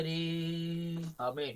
ஆமேன்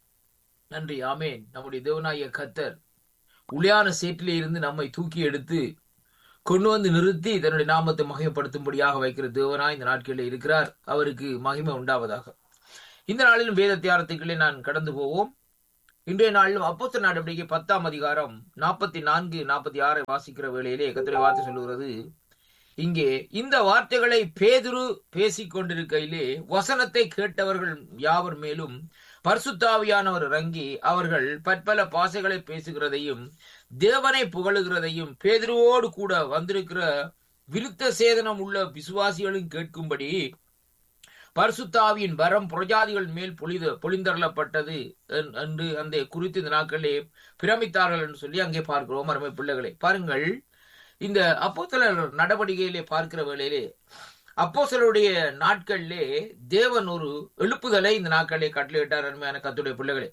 நன்றி ஆமேன் நம்முடைய தேவனாய கத்தர் உளியான சேற்றிலே இருந்து நம்மை தூக்கி எடுத்து கொண்டு வந்து நிறுத்தி தன்னுடைய நாமத்தை மகிமைப்படுத்தும்படியாக வைக்கிற தேவனாய் இந்த நாட்களில் இருக்கிறார் அவருக்கு மகிமை உண்டாவதாக இந்த நாளிலும் வேத தியானத்துக்களே நான் கடந்து போவோம் இன்றைய நாளிலும் அப்போஸ்தல நடவடிக்கை பத்தாம் அதிகாரம் நாற்பத்தி நான்கு நாற்பத்தி ஆறை வாசிக்கிற வேளையிலே கத்திரை வார்த்தை சொல்லுகிறது இங்கே இந்த வார்த்தைகளை பேதுரு பேசிக் கொண்டிருக்கையிலே வசனத்தை கேட்டவர்கள் யாவர் மேலும் பரிசுத்தாவியானவர் இறங்கி அவர்கள் பற்பல பாசைகளை பேசுகிறதையும் தேவனை புகழுகிறதையும் பேதுருவோடு கூட வந்திருக்கிற விருத்த சேதனம் உள்ள விசுவாசிகளும் கேட்கும்படி பரிசுத்தாவியின் வரம் புரஜாதிகள் மேல் பொழித பொழிந்தரப்பட்டது என்று அந்த குறித்து இந்த நாட்களே பிரமித்தார்கள் என்று சொல்லி அங்கே பார்க்கிறோம் அருமை பிள்ளைகளை பாருங்கள் இந்த அப்போஸ்தலர் நடவடிக்கையிலே பார்க்கிற வேளையிலே அப்போஸ்தலருடைய நாட்களிலே தேவன் ஒரு எழுப்புதலை இந்த நாட்களிலே கட்டளையிட்டார் அருமையான கத்துடைய பிள்ளைகளே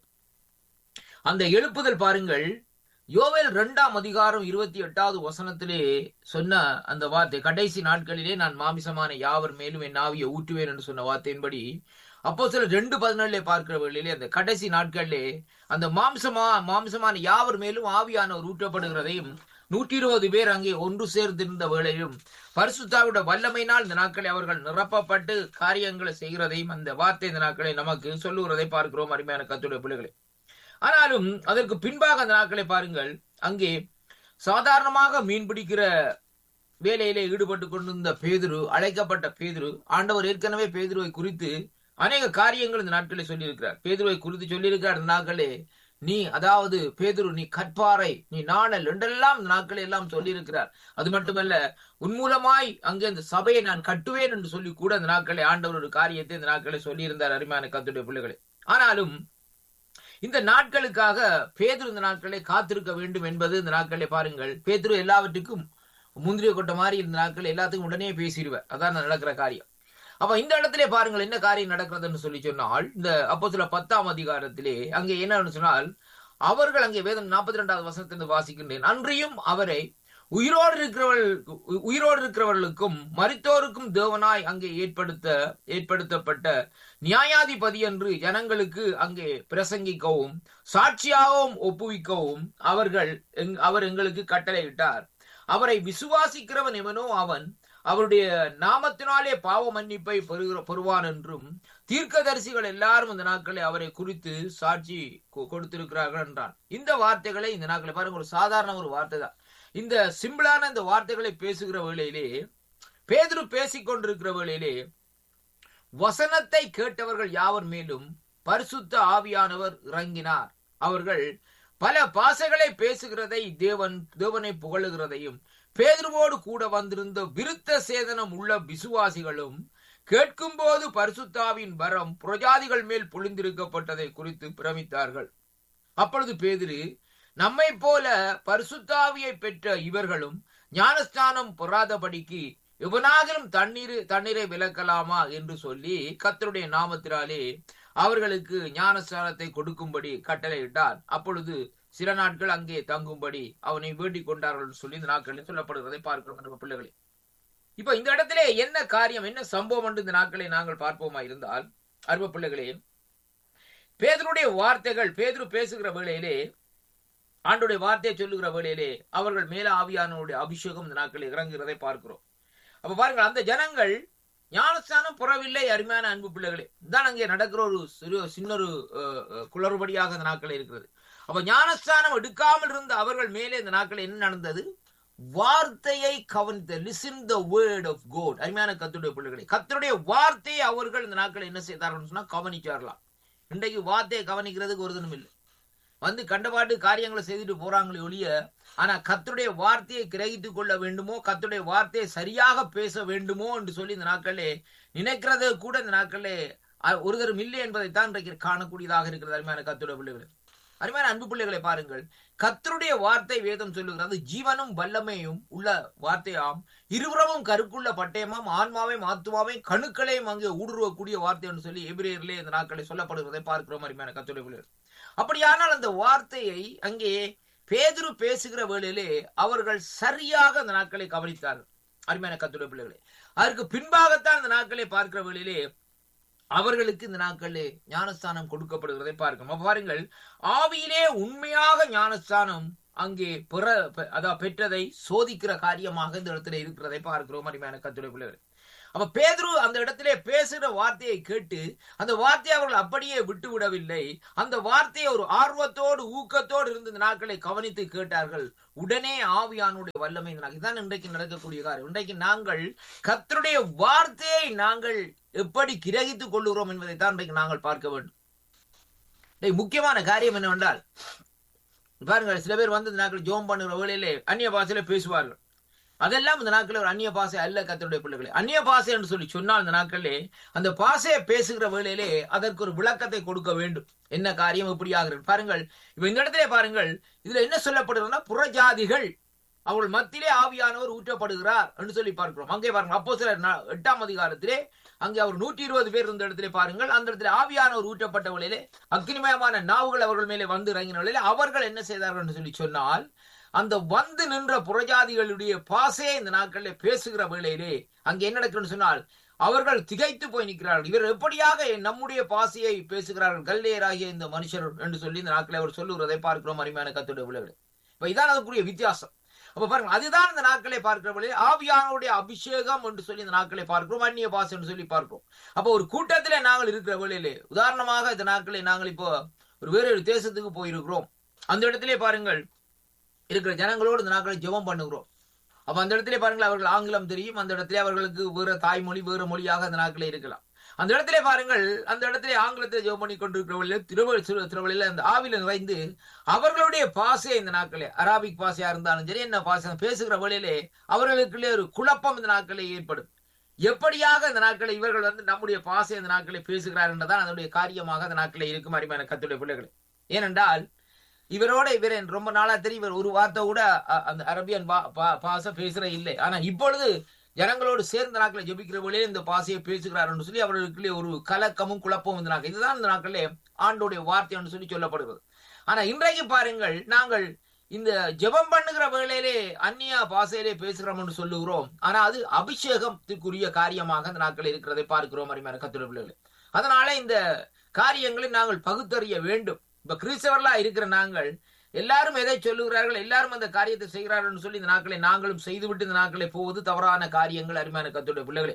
அந்த எழுப்புதல் பாருங்கள் யோவேல் இரண்டாம் அதிகாரம் இருபத்தி எட்டாவது வசனத்திலே சொன்ன அந்த வார்த்தை கடைசி நாட்களிலே நான் மாமிசமான யாவர் மேலும் என் ஆவியை ஊற்றுவேன் என்று சொன்ன வார்த்தையின்படி அப்போ சில ரெண்டு பதினேழுல பார்க்கிற வேளையிலே அந்த கடைசி நாட்களிலே அந்த மாம்சமா மாம்சமான யாவர் மேலும் ஆவியானவர் ஊற்றப்படுகிறதையும் நூற்றி இருபது பேர் அங்கே ஒன்று சேர்ந்திருந்த வேளையிலும் பரிசுத்தாவோட வல்லமையினால் இந்த நாட்களை அவர்கள் நிரப்பப்பட்டு காரியங்களை செய்கிறதையும் அந்த வார்த்தை இந்த நாட்களை நமக்கு சொல்லுகிறதை பார்க்கிறோம் அருமையான கத்துடைய பிள்ளைகளை ஆனாலும் அதற்கு பின்பாக அந்த நாட்களை பாருங்கள் அங்கே சாதாரணமாக மீன் பிடிக்கிற வேலையிலே ஈடுபட்டு கொண்டிருந்த பேதுரு அழைக்கப்பட்ட பேதுரு ஆண்டவர் ஏற்கனவே பேதுருவை குறித்து அநேக காரியங்கள் இந்த நாட்களை சொல்லியிருக்கிறார் பேதுருவை குறித்து சொல்லியிருக்கிறார் இந்த நாட்களே நீ அதாவது பேதுரு நீ கற்பாறை நீ நாணல் என்றெல்லாம் இந்த நாட்களை எல்லாம் சொல்லியிருக்கிறார் அது மட்டுமல்ல உன் மூலமாய் அங்கே இந்த சபையை நான் கட்டுவேன் என்று சொல்லி கூட இந்த நாட்களை ஆண்டவர் ஒரு காரியத்தை இந்த நாட்களை சொல்லியிருந்தார் அருமையான கத்துடைய பிள்ளைகளை ஆனாலும் இந்த நாட்களுக்காக பேதுரு இந்த நாட்களை காத்திருக்க வேண்டும் என்பது இந்த நாட்களை பாருங்கள் பேதுரு எல்லாவற்றுக்கும் முந்திரிய கொட்ட மாதிரி இந்த நாட்கள் எல்லாத்துக்கும் உடனே பேசிடுவார் அதான் நடக்கிற காரியம் அப்ப இந்த இடத்திலே பாருங்கள் என்ன காரியம் நடக்கிறதுன்னு சொல்லி சொன்னால் இந்த அப்போ சில பத்தாம் அதிகாரத்திலே அங்கே என்னன்னு சொன்னால் அவர்கள் அங்கே வேதம் நாற்பத்தி ரெண்டாவது வசனத்திலிருந்து வாசிக்கின்றேன் அன்றியும் அவரை உயிரோடு இருக்கிறவர்கள் உயிரோடு இருக்கிறவர்களுக்கும் மறித்தோருக்கும் தேவனாய் அங்கே ஏற்படுத்த ஏற்படுத்தப்பட்ட நியாயாதிபதி என்று ஜனங்களுக்கு அங்கே பிரசங்கிக்கவும் சாட்சியாகவும் ஒப்புவிக்கவும் அவர்கள் அவர் எங்களுக்கு கட்டளையிட்டார் அவரை விசுவாசிக்கிறவன் எவனோ அவன் அவருடைய நாமத்தினாலே பாவ மன்னிப்பை பெறுகிற பெறுவான் என்றும் தீர்க்கதரிசிகள் எல்லாரும் இந்த நாட்களை அவரை குறித்து சாட்சி கொடுத்திருக்கிறார்கள் என்றான் இந்த வார்த்தைகளை இந்த நாட்களை பாருங்க ஒரு சாதாரண ஒரு வார்த்தை தான் இந்த சிம்பிளான இந்த வார்த்தைகளை பேசுகிற வேளையிலே பேதுரு பேசிக் கொண்டிருக்கிற வேளையிலே வசனத்தை கேட்டவர்கள் யாவர் மேலும் பரிசுத்த ஆவியானவர் இறங்கினார் அவர்கள் பல பாசைகளை பேசுகிறதை தேவன் தேவனை புகழுகிறதையும் பேதுருவோடு கூட வந்திருந்த விருத்த சேதனம் உள்ள விசுவாசிகளும் கேட்கும்போது பரிசுத்தாவின் வரம் புரஜாதிகள் மேல் பொழிந்திருக்கப்பட்டதை குறித்து பிரமித்தார்கள் அப்பொழுது பேதிரு நம்மை போல பரிசுத்தாவியை பெற்ற இவர்களும் ஞானஸ்தானம் பொறாதபடிக்கு எவனாகிலும் தண்ணீர் தண்ணீரை விளக்கலாமா என்று சொல்லி கத்தருடைய நாமத்தினாலே அவர்களுக்கு ஞானஸ்தானத்தை கொடுக்கும்படி கட்டளையிட்டார் அப்பொழுது சில நாட்கள் அங்கே தங்கும்படி அவனை வேண்டிக் கொண்டார்கள் சொல்லி இந்த நாட்களில் சொல்லப்படுகிறதை பார்க்கிறோம் பிள்ளைகளே இப்ப இந்த இடத்திலே என்ன காரியம் என்ன சம்பவம் என்று இந்த நாட்களை நாங்கள் பார்ப்போமா இருந்தால் அருவ பிள்ளைகளே பேதருடைய வார்த்தைகள் பேதுரு பேசுகிற வேளையிலே ஆண்டுடைய வார்த்தையை சொல்லுகிற வேளையிலே அவர்கள் மேல ஆவியானவருடைய அபிஷேகம் இந்த நாட்களில் இறங்குகிறதை பார்க்கிறோம் அப்ப பாருங்கள் அந்த ஜனங்கள் ஞானஸ்தானம் புறவில்லை அருமையான அன்பு பிள்ளைகளே தான் அங்கே நடக்கிற ஒரு சிறு சின்னொரு குளறுபடியாக இந்த நாட்கள் இருக்கிறது அப்ப ஞானஸ்தானம் எடுக்காமல் இருந்த அவர்கள் மேலே இந்த நாட்கள் என்ன நடந்தது வார்த்தையை கவனித்த listen the word of god அருமையான கத்துடைய பிள்ளைகளை கத்தருடைய வார்த்தையை அவர்கள் இந்த நாட்கள் என்ன செய்தார்கள் சொன்னா கவனிச்சாரலாம் இன்றைக்கு வார்த்தையை கவனிக்கிறதுக்கு ஒரு தினம் இல்லை வந்து கண்டபாட்டு காரியங்களை செய்துட்டு போறாங்களே ஒழிய ஆனா கத்துடைய வார்த்தையை கிரகித்துக் கொள்ள வேண்டுமோ கத்துடைய வார்த்தையை சரியாக பேச வேண்டுமோ என்று சொல்லி இந்த நாட்களே நினைக்கிறது கூட இந்த நாட்களே ஒரு தரம் இல்லை என்பதைத்தான் இன்றைக்கு காணக்கூடியதாக இருக்கிறது அருமையான கத்துடைய பிள்ளைகளை அருமையான அன்பு பிள்ளைகளை பாருங்கள் கத்தருடைய வார்த்தை வேதம் சொல்லுகிறது ஜீவனும் வல்லமையும் உள்ள வார்த்தையாம் இருபுறமும் கருக்குள்ள பட்டயமாம் ஆன்மாவையும் ஆத்துமாவையும் கணுக்களையும் அங்கே ஊடுருவக்கூடிய வார்த்தை என்று சொல்லி எபிரேயர்லே இந்த நாட்களை சொல்லப்படுகிறதை பார்க்கிறோம் அருமையான கத்துடைய பிள்ளைகள் அப்படியானால் அந்த வார்த்தையை அங்கே பேதுரு பேசுகிற வேளையிலே அவர்கள் சரியாக அந்த நாட்களை கவனித்தார்கள் அருமையான கத்துடைய பிள்ளைகளே அதற்கு பின்பாகத்தான் அந்த நாட்களை பார்க்கிற வேளையிலே அவர்களுக்கு இந்த நாட்களிலே ஞானஸ்தானம் கொடுக்கப்படுகிறதை பார்க்கணும் அப்ப பாருங்கள் ஆவியிலே உண்மையாக ஞானஸ்தானம் அங்கே பெற அதான் பெற்றதை சோதிக்கிற காரியமாக இந்த இடத்துல இருக்கிறதை பார்க்கிறோம் அருமையான கத்துடைய பிள்ளைகள் அப்ப பேதுரு அந்த இடத்திலே பேசுகிற வார்த்தையை கேட்டு அந்த வார்த்தையை அவர்கள் அப்படியே விட்டு விடவில்லை அந்த வார்த்தையை ஒரு ஆர்வத்தோடு ஊக்கத்தோடு இருந்த இந்த நாட்களை கவனித்து கேட்டார்கள் உடனே ஆவியானுடைய வல்லமை இந்த நாள். இதுதான் இன்றைக்கு நடக்கக்கூடிய காரியம் இன்றைக்கு நாங்கள் கர்த்தருடைய வார்த்தையை நாங்கள் எப்படி கிரகித்துக் கொள்ளுகிறோம் என்பதை தான் இன்றைக்கு நாங்கள் பார்க்க வேண்டும் டேய், முக்கியமான காரியம் என்னவென்றால் பாருங்கள் சில பேர் வந்து இந்த நாட்கள் ஜோம் பண்ணுகிற வேளையிலே அந்நிய பாஷையில பேசுவார்கள் அதெல்லாம் இந்த நாட்களில் ஒரு அந்நிய பாசை அல்ல கத்தருடைய பிள்ளைகளே அந்நிய பாசை என்று சொல்லி சொன்னால் இந்த நாட்களிலே அந்த பாசையை பேசுகிற வேளையிலே அதற்கு ஒரு விளக்கத்தை கொடுக்க வேண்டும் என்ன காரியம் இப்படி ஆகிறது பாருங்கள் இப்ப இந்த இடத்திலே பாருங்கள் இதுல என்ன சொல்லப்படுகிறதுனா புறஜாதிகள் அவள் மத்தியிலே ஆவியானவர் ஊற்றப்படுகிறார் என்று சொல்லி பார்க்கிறோம் அங்கே பாருங்க அப்போ சில எட்டாம் அதிகாரத்திலே அங்கே அவர் நூற்றி இருபது பேர் இருந்த இடத்திலே பாருங்கள் அந்த இடத்துல ஆவியானவர் ஊற்றப்பட்ட வேளையிலே அக்னிமயமான நாவுகள் அவர்கள் மேலே வந்து இறங்கின வேளையிலே அவர்கள் என்ன செய்தார்கள் என்று சொல்லி சொன்னால் அந்த வந்து நின்ற புறஜாதிகளுடைய பாசே இந்த நாட்களில் பேசுகிற வேளையிலே அங்கே என்ன நடக்குன்னு சொன்னால் அவர்கள் திகைத்து போய் நிற்கிறார்கள் இவர் எப்படியாக நம்முடைய பாசையை பேசுகிறார்கள் கல்லேயராகிய இந்த மனுஷர் என்று சொல்லி இந்த நாட்களை அவர் சொல்லுகிறதை பார்க்கிறோம் அருமையான கத்துடைய விளைவுகள் இப்ப இதான் அதுக்குரிய வித்தியாசம் அப்ப பாருங்க அதுதான் இந்த நாட்களை பார்க்கிறவர்களே ஆவியானுடைய அபிஷேகம் என்று சொல்லி இந்த நாட்களை பார்க்கிறோம் அந்நிய பாசம் என்று சொல்லி பார்க்கிறோம் அப்ப ஒரு கூட்டத்திலே நாங்கள் இருக்கிற வேளையிலே உதாரணமாக இந்த நாட்களை நாங்கள் இப்போ ஒரு வேறு ஒரு தேசத்துக்கு போயிருக்கிறோம் அந்த இடத்திலே பாருங்கள் இருக்கிற ஜனங்களோடு இந்த நாட்களை ஜெபம் பண்ணுகிறோம் அப்ப அந்த இடத்திலே பாருங்கள் அவர்கள் ஆங்கிலம் தெரியும் அந்த இடத்திலே அவர்களுக்கு வேற தாய்மொழி வேறு மொழியாக அந்த நாட்களே இருக்கலாம் அந்த இடத்திலே பாருங்கள் அந்த இடத்திலே ஆங்கிலத்தில் ஜெபம் பண்ணி கொண்டிருக்கிறவர்கள் திருவள்ளி திருவள்ளில அந்த ஆவில நிறைந்து அவர்களுடைய பாசை இந்த நாட்களே அராபிக் பாசையா இருந்தாலும் சரி என்ன பாசை பேசுகிற வழியிலே அவர்களுக்குள்ளே ஒரு குழப்பம் இந்த நாட்களே ஏற்படும் எப்படியாக இந்த நாட்களை இவர்கள் வந்து நம்முடைய பாசை இந்த நாட்களை பேசுகிறார் என்றதான் அதனுடைய காரியமாக அந்த நாட்களே இருக்கும் அருமையான கத்துடைய பிள்ளைகளை ஏனென்றால் இவரோட இவர் ரொம்ப நாளா தெரியும் இவர் ஒரு வார்த்தை கூட அ- அந்த அரபியன் பா- பா- பாச பேசுற இல்லை ஆனா இப்பொழுது ஜனங்களோடு சேர்ந்த நாட்களை ஜெபிக்கிற வழியே இந்த பாசையை பேசுகிறார் என்று சொல்லி அவர்களுக்குள்ளே ஒரு கலக்கமும் குழப்பமும் இந்த நாட்கள் இதுதான் இந்த நாட்களே ஆண்டோடைய வார்த்தை என்று சொல்லி சொல்லப்படுகிறது ஆனா இன்றைக்கு பாருங்கள் நாங்கள் இந்த ஜெபம் பண்ணுகிற வேளையிலே அந்நிய பாசையிலே பேசுகிறோம் என்று சொல்லுகிறோம் ஆனா அது அபிஷேகத்துக்குரிய காரியமாக அந்த நாட்கள் இருக்கிறதை பார்க்கிறோம் அருமையான கத்துடைய பிள்ளைகளே அதனால இந்த காரியங்களை நாங்கள் பகுத்தறிய வேண்டும் இப்ப கிறிஸ்தவர்களா இருக்கிற நாங்கள் எல்லாரும் எதை சொல்லுகிறார்கள் எல்லாரும் அந்த காரியத்தை செய்கிறார்கள் சொல்லி இந்த நாட்களை நாங்களும் செய்துவிட்டு இந்த நாட்களை போவது தவறான காரியங்கள் அருமையான கத்துடைய பிள்ளைகளே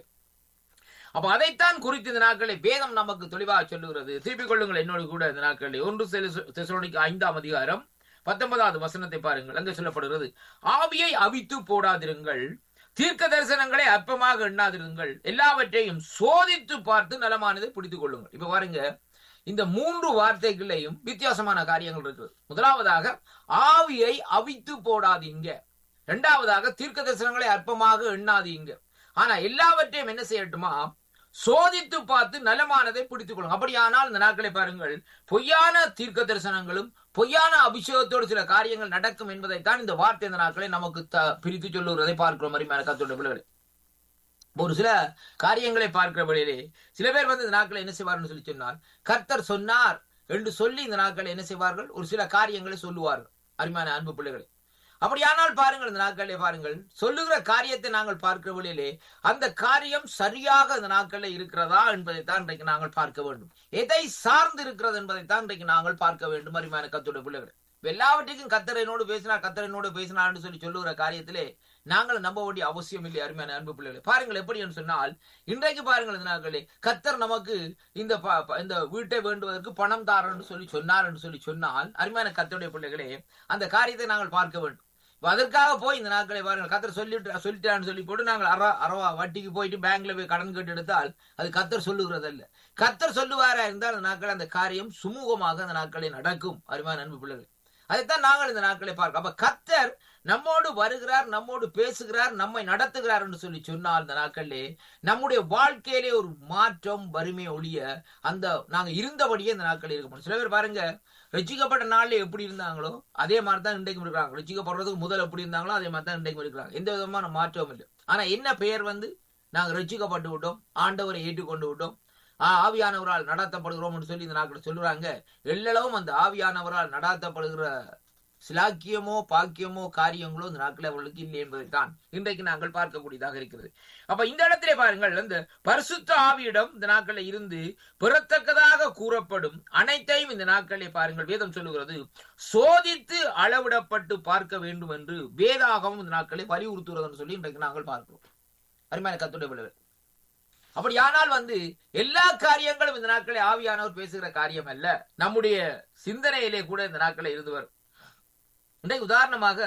அப்ப அதைத்தான் குறித்து இந்த நாட்களை வேதம் நமக்கு தெளிவாக சொல்லுகிறது திருப்பிக் கொள்ளுங்கள் என்னோடு கூட இந்த நாட்களில் ஒன்று தெசலோனிக்கு ஐந்தாம் அதிகாரம் பத்தொன்பதாவது வசனத்தை பாருங்கள் அங்கே சொல்லப்படுகிறது ஆவியை அவித்து போடாதிருங்கள் தீர்க்க தரிசனங்களை அற்பமாக எண்ணாதிருங்கள் எல்லாவற்றையும் சோதித்து பார்த்து நலமானதை பிடித்துக் கொள்ளுங்கள் இப்ப பாருங்க இந்த மூன்று வார்த்தைகளையும் வித்தியாசமான காரியங்கள் இருக்குது முதலாவதாக ஆவியை அவித்து போடாதீங்க இரண்டாவதாக தீர்க்க தரிசனங்களை அற்பமாக எண்ணாதீங்க ஆனா எல்லாவற்றையும் என்ன செய்யட்டுமா சோதித்து பார்த்து நலமானதை பிடித்துக் கொள்ளுங்க அப்படியானால் இந்த நாட்களை பாருங்கள் பொய்யான தீர்க்க தரிசனங்களும் பொய்யான அபிஷேகத்தோடு சில காரியங்கள் நடக்கும் என்பதைத்தான் இந்த வார்த்தை இந்த நாட்களை நமக்கு த- பிரித்து சொல்லுகிறதை பார்க்கிறோம் அருமையான கத்தோட பிள்ளைகளே ஒரு சில காரியங்களை பார்க்கிற வழியிலே சில பேர் வந்து இந்த நாட்களை என்ன செய்வார்கள் சொல்லி சொன்னால் கர்த்தர் சொன்னார் என்று சொல்லி இந்த நாட்களை என்ன செய்வார்கள் ஒரு சில காரியங்களை சொல்லுவார்கள் அருமையான அன்பு பிள்ளைகளை அப்படியானால் பாருங்கள் இந்த நாட்களிலே பாருங்கள் சொல்லுகிற காரியத்தை நாங்கள் பார்க்கிற வழியிலே அந்த காரியம் சரியாக இந்த நாட்களில் இருக்கிறதா என்பதைத்தான் இன்றைக்கு நாங்கள் பார்க்க வேண்டும் எதை சார்ந்து இருக்கிறது என்பதைத்தான் இன்றைக்கு நாங்கள் பார்க்க வேண்டும் அருமையான கத்துடைய பிள்ளைகளை இப்ப எல்லாவற்றுக்கும் கத்தரனோடு பேசினார் கத்தரனோடு பேசினார்னு சொல்லி சொல்லுகிற காரியத்திலே நாங்கள் நம்ப வேண்டிய அவசியம் இல்லை அருமையான அன்பு பிள்ளைகளை பாருங்கள் எப்படி என்று சொன்னால் இன்றைக்கு பாருங்கள் இந்த நாட்களே கத்தர் நமக்கு இந்த ப- ப- இந்த வீட்டை வேண்டுவதற்கு பணம் தாரன்னு சொல்லி சொன்னார் என்று சொல்லி சொன்னால் அருமையான கத்தருடைய பிள்ளைகளே அந்த காரியத்தை நாங்கள் பார்க்க வேண்டும் இப்ப அதற்காக போய் இந்த நாட்களை பாருங்கள் கத்தர் சொல்லிட்டு சொல்லிட்டான்னு சொல்லி போட்டு நாங்கள் அற அரவா வட்டிக்கு போயிட்டு பேங்க்ல போய் கடன் கேட்டு எடுத்தால் அது கத்தர் சொல்லுகிறது அல்ல கத்தர் சொல்லுவாரா இருந்தால் அந்த நாட்கள் அந்த காரியம் சுமூகமாக அந்த நாட்களில் நடக்கும் அருமையான அன்பு பிள்ளைகள் அதைத்தான் நாங்கள் இந்த நாட்களை பார்க்க அப்ப கத்தர் நம்மோடு வருகிறார் நம்மோடு பேசுகிறார் நம்மை நடத்துகிறார் என்று சொல்லி சொன்னால் இந்த நாட்களிலே நம்முடைய வாழ்க்கையிலே ஒரு மாற்றம் வறுமை ஒழிய அந்த நாங்க இருந்தபடியே இந்த நாட்கள் இருக்க முடியும் சில பேர் பாருங்க ரசிக்கப்பட்ட நாள்ல எப்படி இருந்தாங்களோ அதே மாதிரி தான் இன்றைக்கும் இருக்கிறாங்க ரசிக்கப்படுறதுக்கு முதல் எப்படி இருந்தாங்களோ அதே மாதிரி தான் இன்றைக்கும் இருக்கிறாங்க எந்த விதமான மாற்றமும் இல்லை ஆனா என்ன பெயர் வந்து நாங்க ரசிக்கப்பட்டு விட்டோம் ஆண்டவரை ஏற்றுக்கொண்டு விட்டோம் ஆ, ஆவியானவரால் நடத்தப்படுகிறோம் என்று சொல்லி இந்த நாட்கள் சொல்லுறாங்க எல்லளவும் அந்த ஆவியானவரால் நடாத்தப்படுகிற சிலாக்கியமோ பாக்கியமோ காரியங்களோ இந்த நாட்கள் அவர்களுக்கு இல்லை என்பதைத்தான் இன்றைக்கு நாங்கள் பார்க்கக்கூடியதாக இருக்கிறது அப்ப இந்த இடத்திலே பாருங்கள் இந்த பரிசுத்த ஆவியிடம் இந்த நாட்களில் இருந்து பெறத்தக்கதாக கூறப்படும் அனைத்தையும் இந்த நாட்களிலே பாருங்கள் வேதம் சொல்லுகிறது சோதித்து அளவிடப்பட்டு பார்க்க வேண்டும் என்று வேதாகவும் இந்த நாட்களை வலியுறுத்துகிறது சொல்லி இன்றைக்கு நாங்கள் பார்க்கிறோம் அருமையான கத்துடைய விளைவு அப்படியானால் வந்து எல்லா காரியங்களும் இந்த நாட்களை ஆவியானவர் பேசுகிற காரியம் அல்ல நம்முடைய சிந்தனையிலே கூட இந்த நாட்களை இருந்து வரும் இன்றைக்கு உதாரணமாக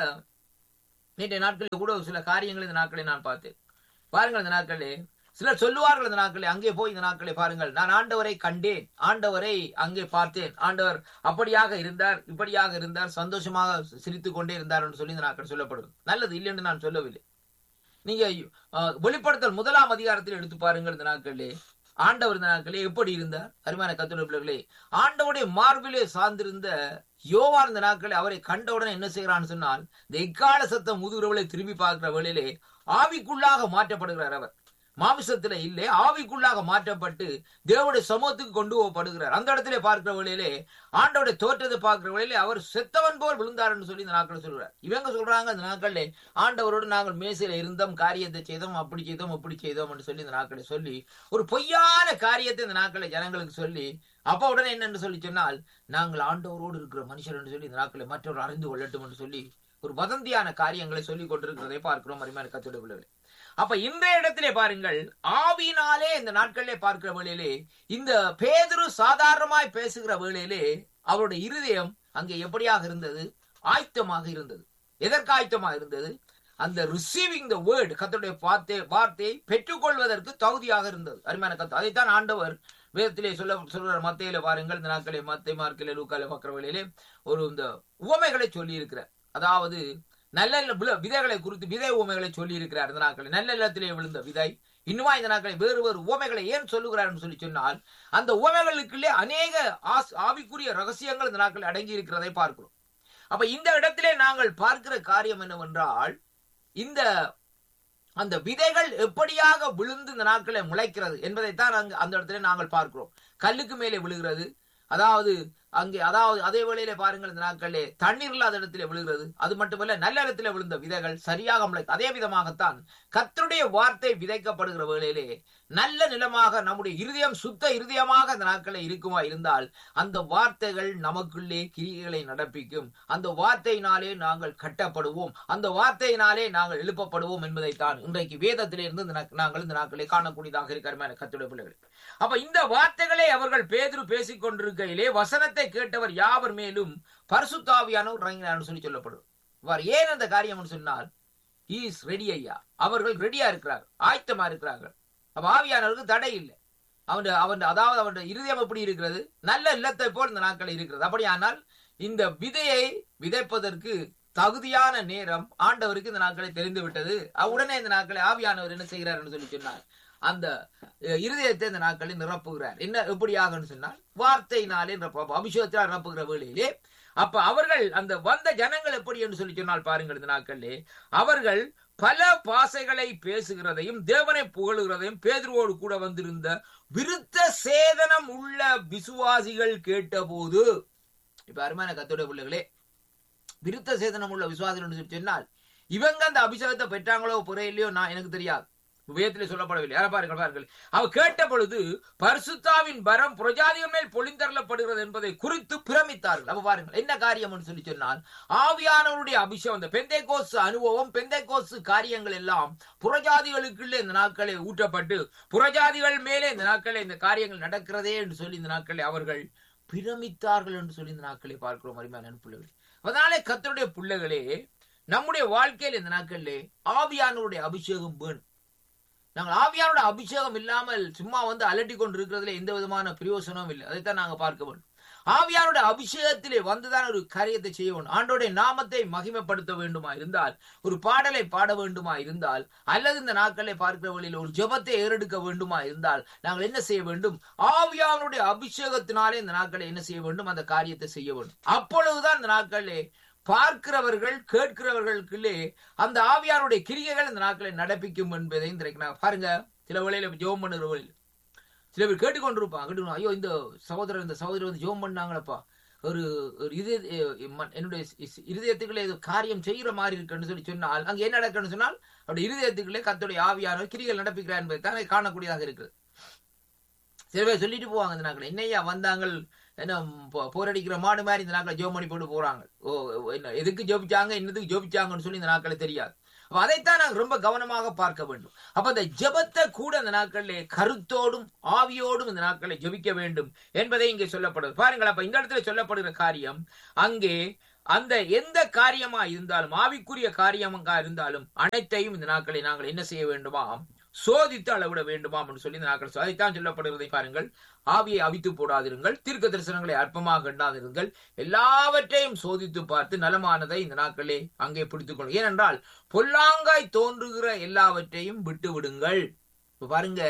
நேற்றைய நாட்களில் கூட ஒரு சில காரியங்கள் இந்த நாட்களை நான் பார்த்தேன் பாருங்கள் இந்த நாட்களே சிலர் சொல்லுவார்கள் இந்த நாட்களே அங்கே போய் இந்த நாட்களை பாருங்கள் நான் ஆண்டவரை கண்டேன் ஆண்டவரை அங்கே பார்த்தேன் ஆண்டவர் அப்படியாக இருந்தார் இப்படியாக இருந்தார் சந்தோஷமாக சிரித்துக் கொண்டே இருந்தார் என்று சொல்லி இந்த நாட்கள் சொல்லப்படுது நல்லது இல்லை என்று நான் சொல்லவில்லை நீங்க அஹ், வெளிப்படுத்தல் முதலாம் அதிகாரத்தில் எடுத்து பாருங்கள் இந்த நாட்களிலே ஆண்டவர் இந்த நாட்களே எப்படி இருந்தார் அருமையான கத்துடைய பிள்ளைகளே ஆண்டவருடைய மார்பிலே சார்ந்திருந்த யோவான் இந்த நாட்களே அவரை கண்டவுடனே என்ன செய்கிறான்னு சொன்னால் இந்த எக்கால சத்தம் முதுகுறவளை திரும்பி பார்க்கிற வேளையிலே ஆவிக்குள்ளாக மாற்றப்படுகிறார் அவர் மாமிசத்துல இல்லை ஆவிக்குள்ளாக மாற்றப்பட்டு தேவனுடைய சமூகத்துக்கு கொண்டு போகப்படுகிறார் அந்த இடத்திலே பார்க்கிற வேளையிலே ஆண்டோடைய தோற்றத்தை பார்க்கிற வேளையிலே அவர் செத்தவன் போல் விழுந்தார்னு சொல்லி இந்த நாட்கள் சொல்றார் இவங்க சொல்றாங்க இந்த நாட்களிலே ஆண்டவரோடு நாங்கள் மேசையில இருந்தோம் காரியத்தை செய்தோம் அப்படி செய்தோம் இப்படி செய்தோம் என்று சொல்லி இந்த நாட்களை சொல்லி ஒரு பொய்யான காரியத்தை இந்த நாட்களை ஜனங்களுக்கு சொல்லி அப்ப உடனே என்னன்னு சொல்லி சொன்னால் நாங்கள் ஆண்டவரோடு இருக்கிற மனுஷர் என்று சொல்லி இந்த நாட்களை மற்றவர் அறிந்து கொள்ளட்டும் என்று சொல்லி ஒரு வதந்தியான காரியங்களை சொல்லிக் கொண்டிருக்கிறதை பார்க்கிறோம் அருமையான கத்துடைய பிள்ளைகளே அப்ப இன்றைய இடத்திலே பாருங்கள் ஆவியினாலே இந்த நாட்களிலே பார்க்கிற வேளையிலே இந்த பேதுரு சாதாரணமாய் பேசுகிற வேளையிலே அவருடைய இருதயம் அங்கே எப்படியாக இருந்தது ஆயத்தமாக இருந்தது எதற்கு ஆயத்தமாக இருந்தது அந்த ரிசீவிங் த வேர்டு கத்தருடைய வார்த்தை வார்த்தையை பெற்றுக்கொள்வதற்கு தகுதியாக இருந்தது அருமையான கத்து அதைத்தான் ஆண்டவர் வேதத்திலே சொல்ல சொல்ற மத்தையில பாருங்கள் இந்த நாட்களே மத்தை மார்க்கிலே லூக்காலே பார்க்கிற வேளையிலே ஒரு இந்த உவமைகளை சொல்லி இருக்கிறார் அதாவது நல்ல விழ- விதைகளை குறித்து விதை உவமைகளை சொல்லி இருக்கிறார் இந்த நாட்களில் நல்ல நிலத்திலே விழுந்த விதை இன்னுமா இந்த நாட்களை வேறு வேறு உவமைகளை ஏன் சொல்லுகிறார் சொல்லி சொன்னால் அந்த உவமைகளுக்குள்ளே அநேக ஆஸ்- ஆவிக்குரிய ரகசியங்கள் இந்த நாட்களில் அடங்கி இருக்கிறதை பார்க்கிறோம் அப்ப இந்த இடத்திலே நாங்கள் பார்க்கிற காரியம் என்னவென்றால் இந்த அந்த விதைகள் எப்படியாக விழுந்து இந்த நாட்களை முளைக்கிறது என்பதைத்தான் அங்கு அந்த இடத்துல நாங்கள் பார்க்கிறோம் கல்லுக்கு மேலே விழுகிறது அதாவது அங்கே அதாவது அதே வேளையிலே பாருங்கள் இந்த நாட்களிலே தண்ணீர் இல்லாத இடத்திலே விழுகிறது அது மட்டுமல்ல நல்ல இடத்திலே விழுந்த விதைகள் சரியாக முளை அதே விதமாகத்தான் கர்த்தருடைய வார்த்தை விதைக்கப்படுகிற வேளையிலே நல்ல நிலமாக நம்முடைய இருதயம் சுத்த இருதயமாக அந்த நாட்களை இருக்குமா இருந்தால் அந்த வார்த்தைகள் நமக்குள்ளே கிரிகளை நடப்பிக்கும் அந்த வார்த்தையினாலே நாங்கள் கட்டப்படுவோம் அந்த வார்த்தையினாலே நாங்கள் எழுப்பப்படுவோம் என்பதைத்தான் இன்றைக்கு வேதத்திலே இருந்து இந்த நா- நாங்கள் இந்த நாட்களை காணக்கூடியதாக இருக்கிற கத்துடைய பிள்ளைகள் அப்ப இந்த வார்த்தைகளை அவர்கள் பேதுரு பேசிக் கொண்டிருக்கையிலே வசனத்தை கேட்டவர் யாவர் மேலும் பரிசுத்தாவியானவர் இறங்கினார்னு சொல்லி சொல்லப்படும் இவர் ஏன் அந்த காரியம் சொன்னால் இஸ் ரெடி ஐயா அவர்கள் ரெடியா இருக்கிறார் ஆயத்தமா இருக்கிறார்கள் அப்ப ஆவியானவருக்கு தடை இல்லை அவன் அவன் அதாவது அவன் இருதயம் எப்படி இருக்கிறது நல்ல இல்லத்தை போல் இந்த நாட்கள் இருக்கிறது அப்படியானால் இந்த விதையை விதைப்பதற்கு தகுதியான நேரம் ஆண்டவருக்கு இந்த நாட்களை தெரிந்து விட்டது உடனே இந்த நாட்களை ஆவியானவர் என்ன செய்கிறார் என்று சொல்லி சொன்னார் அந்த அஹ், இருதயத்தை இந்த நாட்களில் நிரப்புகிறார் என்ன எப்படியாகன்னு சொன்னால் வார்த்தையினாலே நிரப்ப அபிஷேகத்தால் நிரப்புகிற வேளையிலே அப்ப அவர்கள் அந்த வந்த ஜனங்கள் எப்படி என்று சொல்லி சொன்னால் பாருங்கள் இந்த நாட்களிலே அவர்கள் பல பாசைகளை பேசுகிறதையும் தேவனை புகழுகிறதையும் பேதுருவோடு கூட வந்திருந்த விருத்த சேதனம் உள்ள விசுவாசிகள் கேட்டபோது இப்ப அருமையான கத்தோட பிள்ளைகளே விருத்த சேதனம் உள்ள விசுவாசிகள் என்று சொல்லி சொன்னால் இவங்க அந்த அபிஷேகத்தை பெற்றாங்களோ புறையிலையோ நான் எனக்கு தெரியாது வேதத்திலே சொல்லப்படவில்லை யார பாருங்கள் பாருங்கள் அவ கேட்ட பொழுது பரிசுத்தாவின் பரம் புரஜாதிகள் மேல் பொழிந்தரலப்படுகிறது என்பதை குறித்து பிரமித்தார்கள் அப்ப பாருங்கள் என்ன காரியம் என்று சொல்லி சொன்னால் ஆவியானவருடைய அபிஷேகம் இந்த பெந்தை கோசு அனுபவம் பெந்தை கோசு காரியங்கள் எல்லாம் புறஜாதிகளுக்குள்ளே இந்த நாட்களை ஊற்றப்பட்டு புறஜாதிகள் மேலே இந்த நாட்களே இந்த காரியங்கள் நடக்கிறதே என்று சொல்லி இந்த நாட்களை அவர்கள் பிரமித்தார்கள் என்று சொல்லி இந்த நாட்களை பார்க்கிறோம் அருமையான பிள்ளைகள் அதனாலே கத்தருடைய பிள்ளைகளே நம்முடைய வாழ்க்கையில் இந்த நாட்களிலே ஆவியானவருடைய அபிஷேகம் வேணும் நாங்கள் ஆவியானோட அபிஷேகம் இல்லாமல் சும்மா வந்து அலட்டி கொண்டு இருக்கிறதுல எந்த விதமான பிரயோசனமும் இல்லை அதைத்தான் நாங்க பார்க்க வேண்டும் ஆவியானோட அபிஷேகத்திலே வந்துதான் ஒரு காரியத்தை செய்ய வேண்டும் ஆண்டோடைய நாமத்தை மகிமைப்படுத்த வேண்டுமா இருந்தால் ஒரு பாடலை பாட வேண்டுமா இருந்தால் அல்லது இந்த நாட்களை பார்க்கிற வழியில் ஒரு ஜெபத்தை ஏறெடுக்க வேண்டுமா இருந்தால் நாங்கள் என்ன செய்ய வேண்டும் ஆவியானுடைய அபிஷேகத்தினாலே இந்த நாட்களை என்ன செய்ய வேண்டும் அந்த காரியத்தை செய்ய வேண்டும் அப்பொழுதுதான் இந்த நாட்களே பார்க்கிறவர்கள் கேட்கிறவர்களுக்குள்ளே அந்த ஆவியாருடைய கிரிகைகள் இந்த நாட்களை நடப்பிக்கும் என்பதை இன்றைக்கு நான் பாருங்க சில வேளையில ஜோம் பண்ணுகிற வழியில் சில பேர் கேட்டுக்கொண்டிருப்பாங்க கேட்டுக்கொண்டு, ஐயோ இந்த சகோதரர் இந்த சகோதரி வந்து ஜோம் பண்ணாங்களப்பா ஒரு ஒரு இது ம- என்னுடைய இஸ்- இருதயத்துக்குள்ளே ஏதோ காரியம் செய்கிற மாதிரி இருக்குன்னு சொல்லி சொன்னால் அங்க என்ன நடக்குன்னு சொன்னால் அவருடைய இருதயத்துக்குள்ளே கர்த்தருடைய ஆவியானவர் கிரிகள் நடப்பிக்கிறார் என்பதை தான் காணக்கூடியதாக இருக்குது சில பேர் சொல்லிட்டு போவாங்க இந்த நாட்கள் என்னையா வந்தாங்க என்ன போ- போரடிக்கிற மாடு மாதிரி இந்த நாட்களை ஜோம் பண்ணி போட்டு போறாங்க ஓ என்ன எதுக்கு ஜோபிச்சாங்க என்னதுக்கு ஜோபிச்சாங்கன்னு சொல்லி இந்த நாட்களை தெரியாது அப்ப அதைத்தான் நாங்கள் ரொம்ப கவனமாக பார்க்க வேண்டும் அப்ப இந்த ஜெபத்தை கூட இந்த நாட்களிலே கருத்தோடும் ஆவியோடும் இந்த நாட்களை ஜெபிக்க வேண்டும் என்பதை இங்கே சொல்லப்படுது பாருங்கள் அப்ப இந்த இடத்துல சொல்லப்படுகிற காரியம் அங்கே அந்த எந்த காரியமா இருந்தாலும் ஆவிக்குரிய காரியமாக இருந்தாலும் அனைத்தையும் இந்த நாட்களை நாங்கள் என்ன செய்ய வேண்டுமாம் சோதித்து அளவிட வேண்டுமாம் என்று சொல்லி இந்த நாட்கள் சொல்~ அதைத்தான் சொல்லப்படுவதை பாருங்கள் ஆவியை அவித்து போடாதிருங்கள் தீர்க்க தரிசனங்களை அற்பமாக எண்ணாதிருங்கள் எல்லாவற்றையும் சோதித்து பார்த்து நலமானதை இந்த நாட்களே அங்கே பிடித்துக் கொள்ளும் ஏனென்றால் பொல்லாங்காய் தோன்றுகிற எல்லாவற்றையும் விட்டு விடுங்கள் இப்ப பாருங்க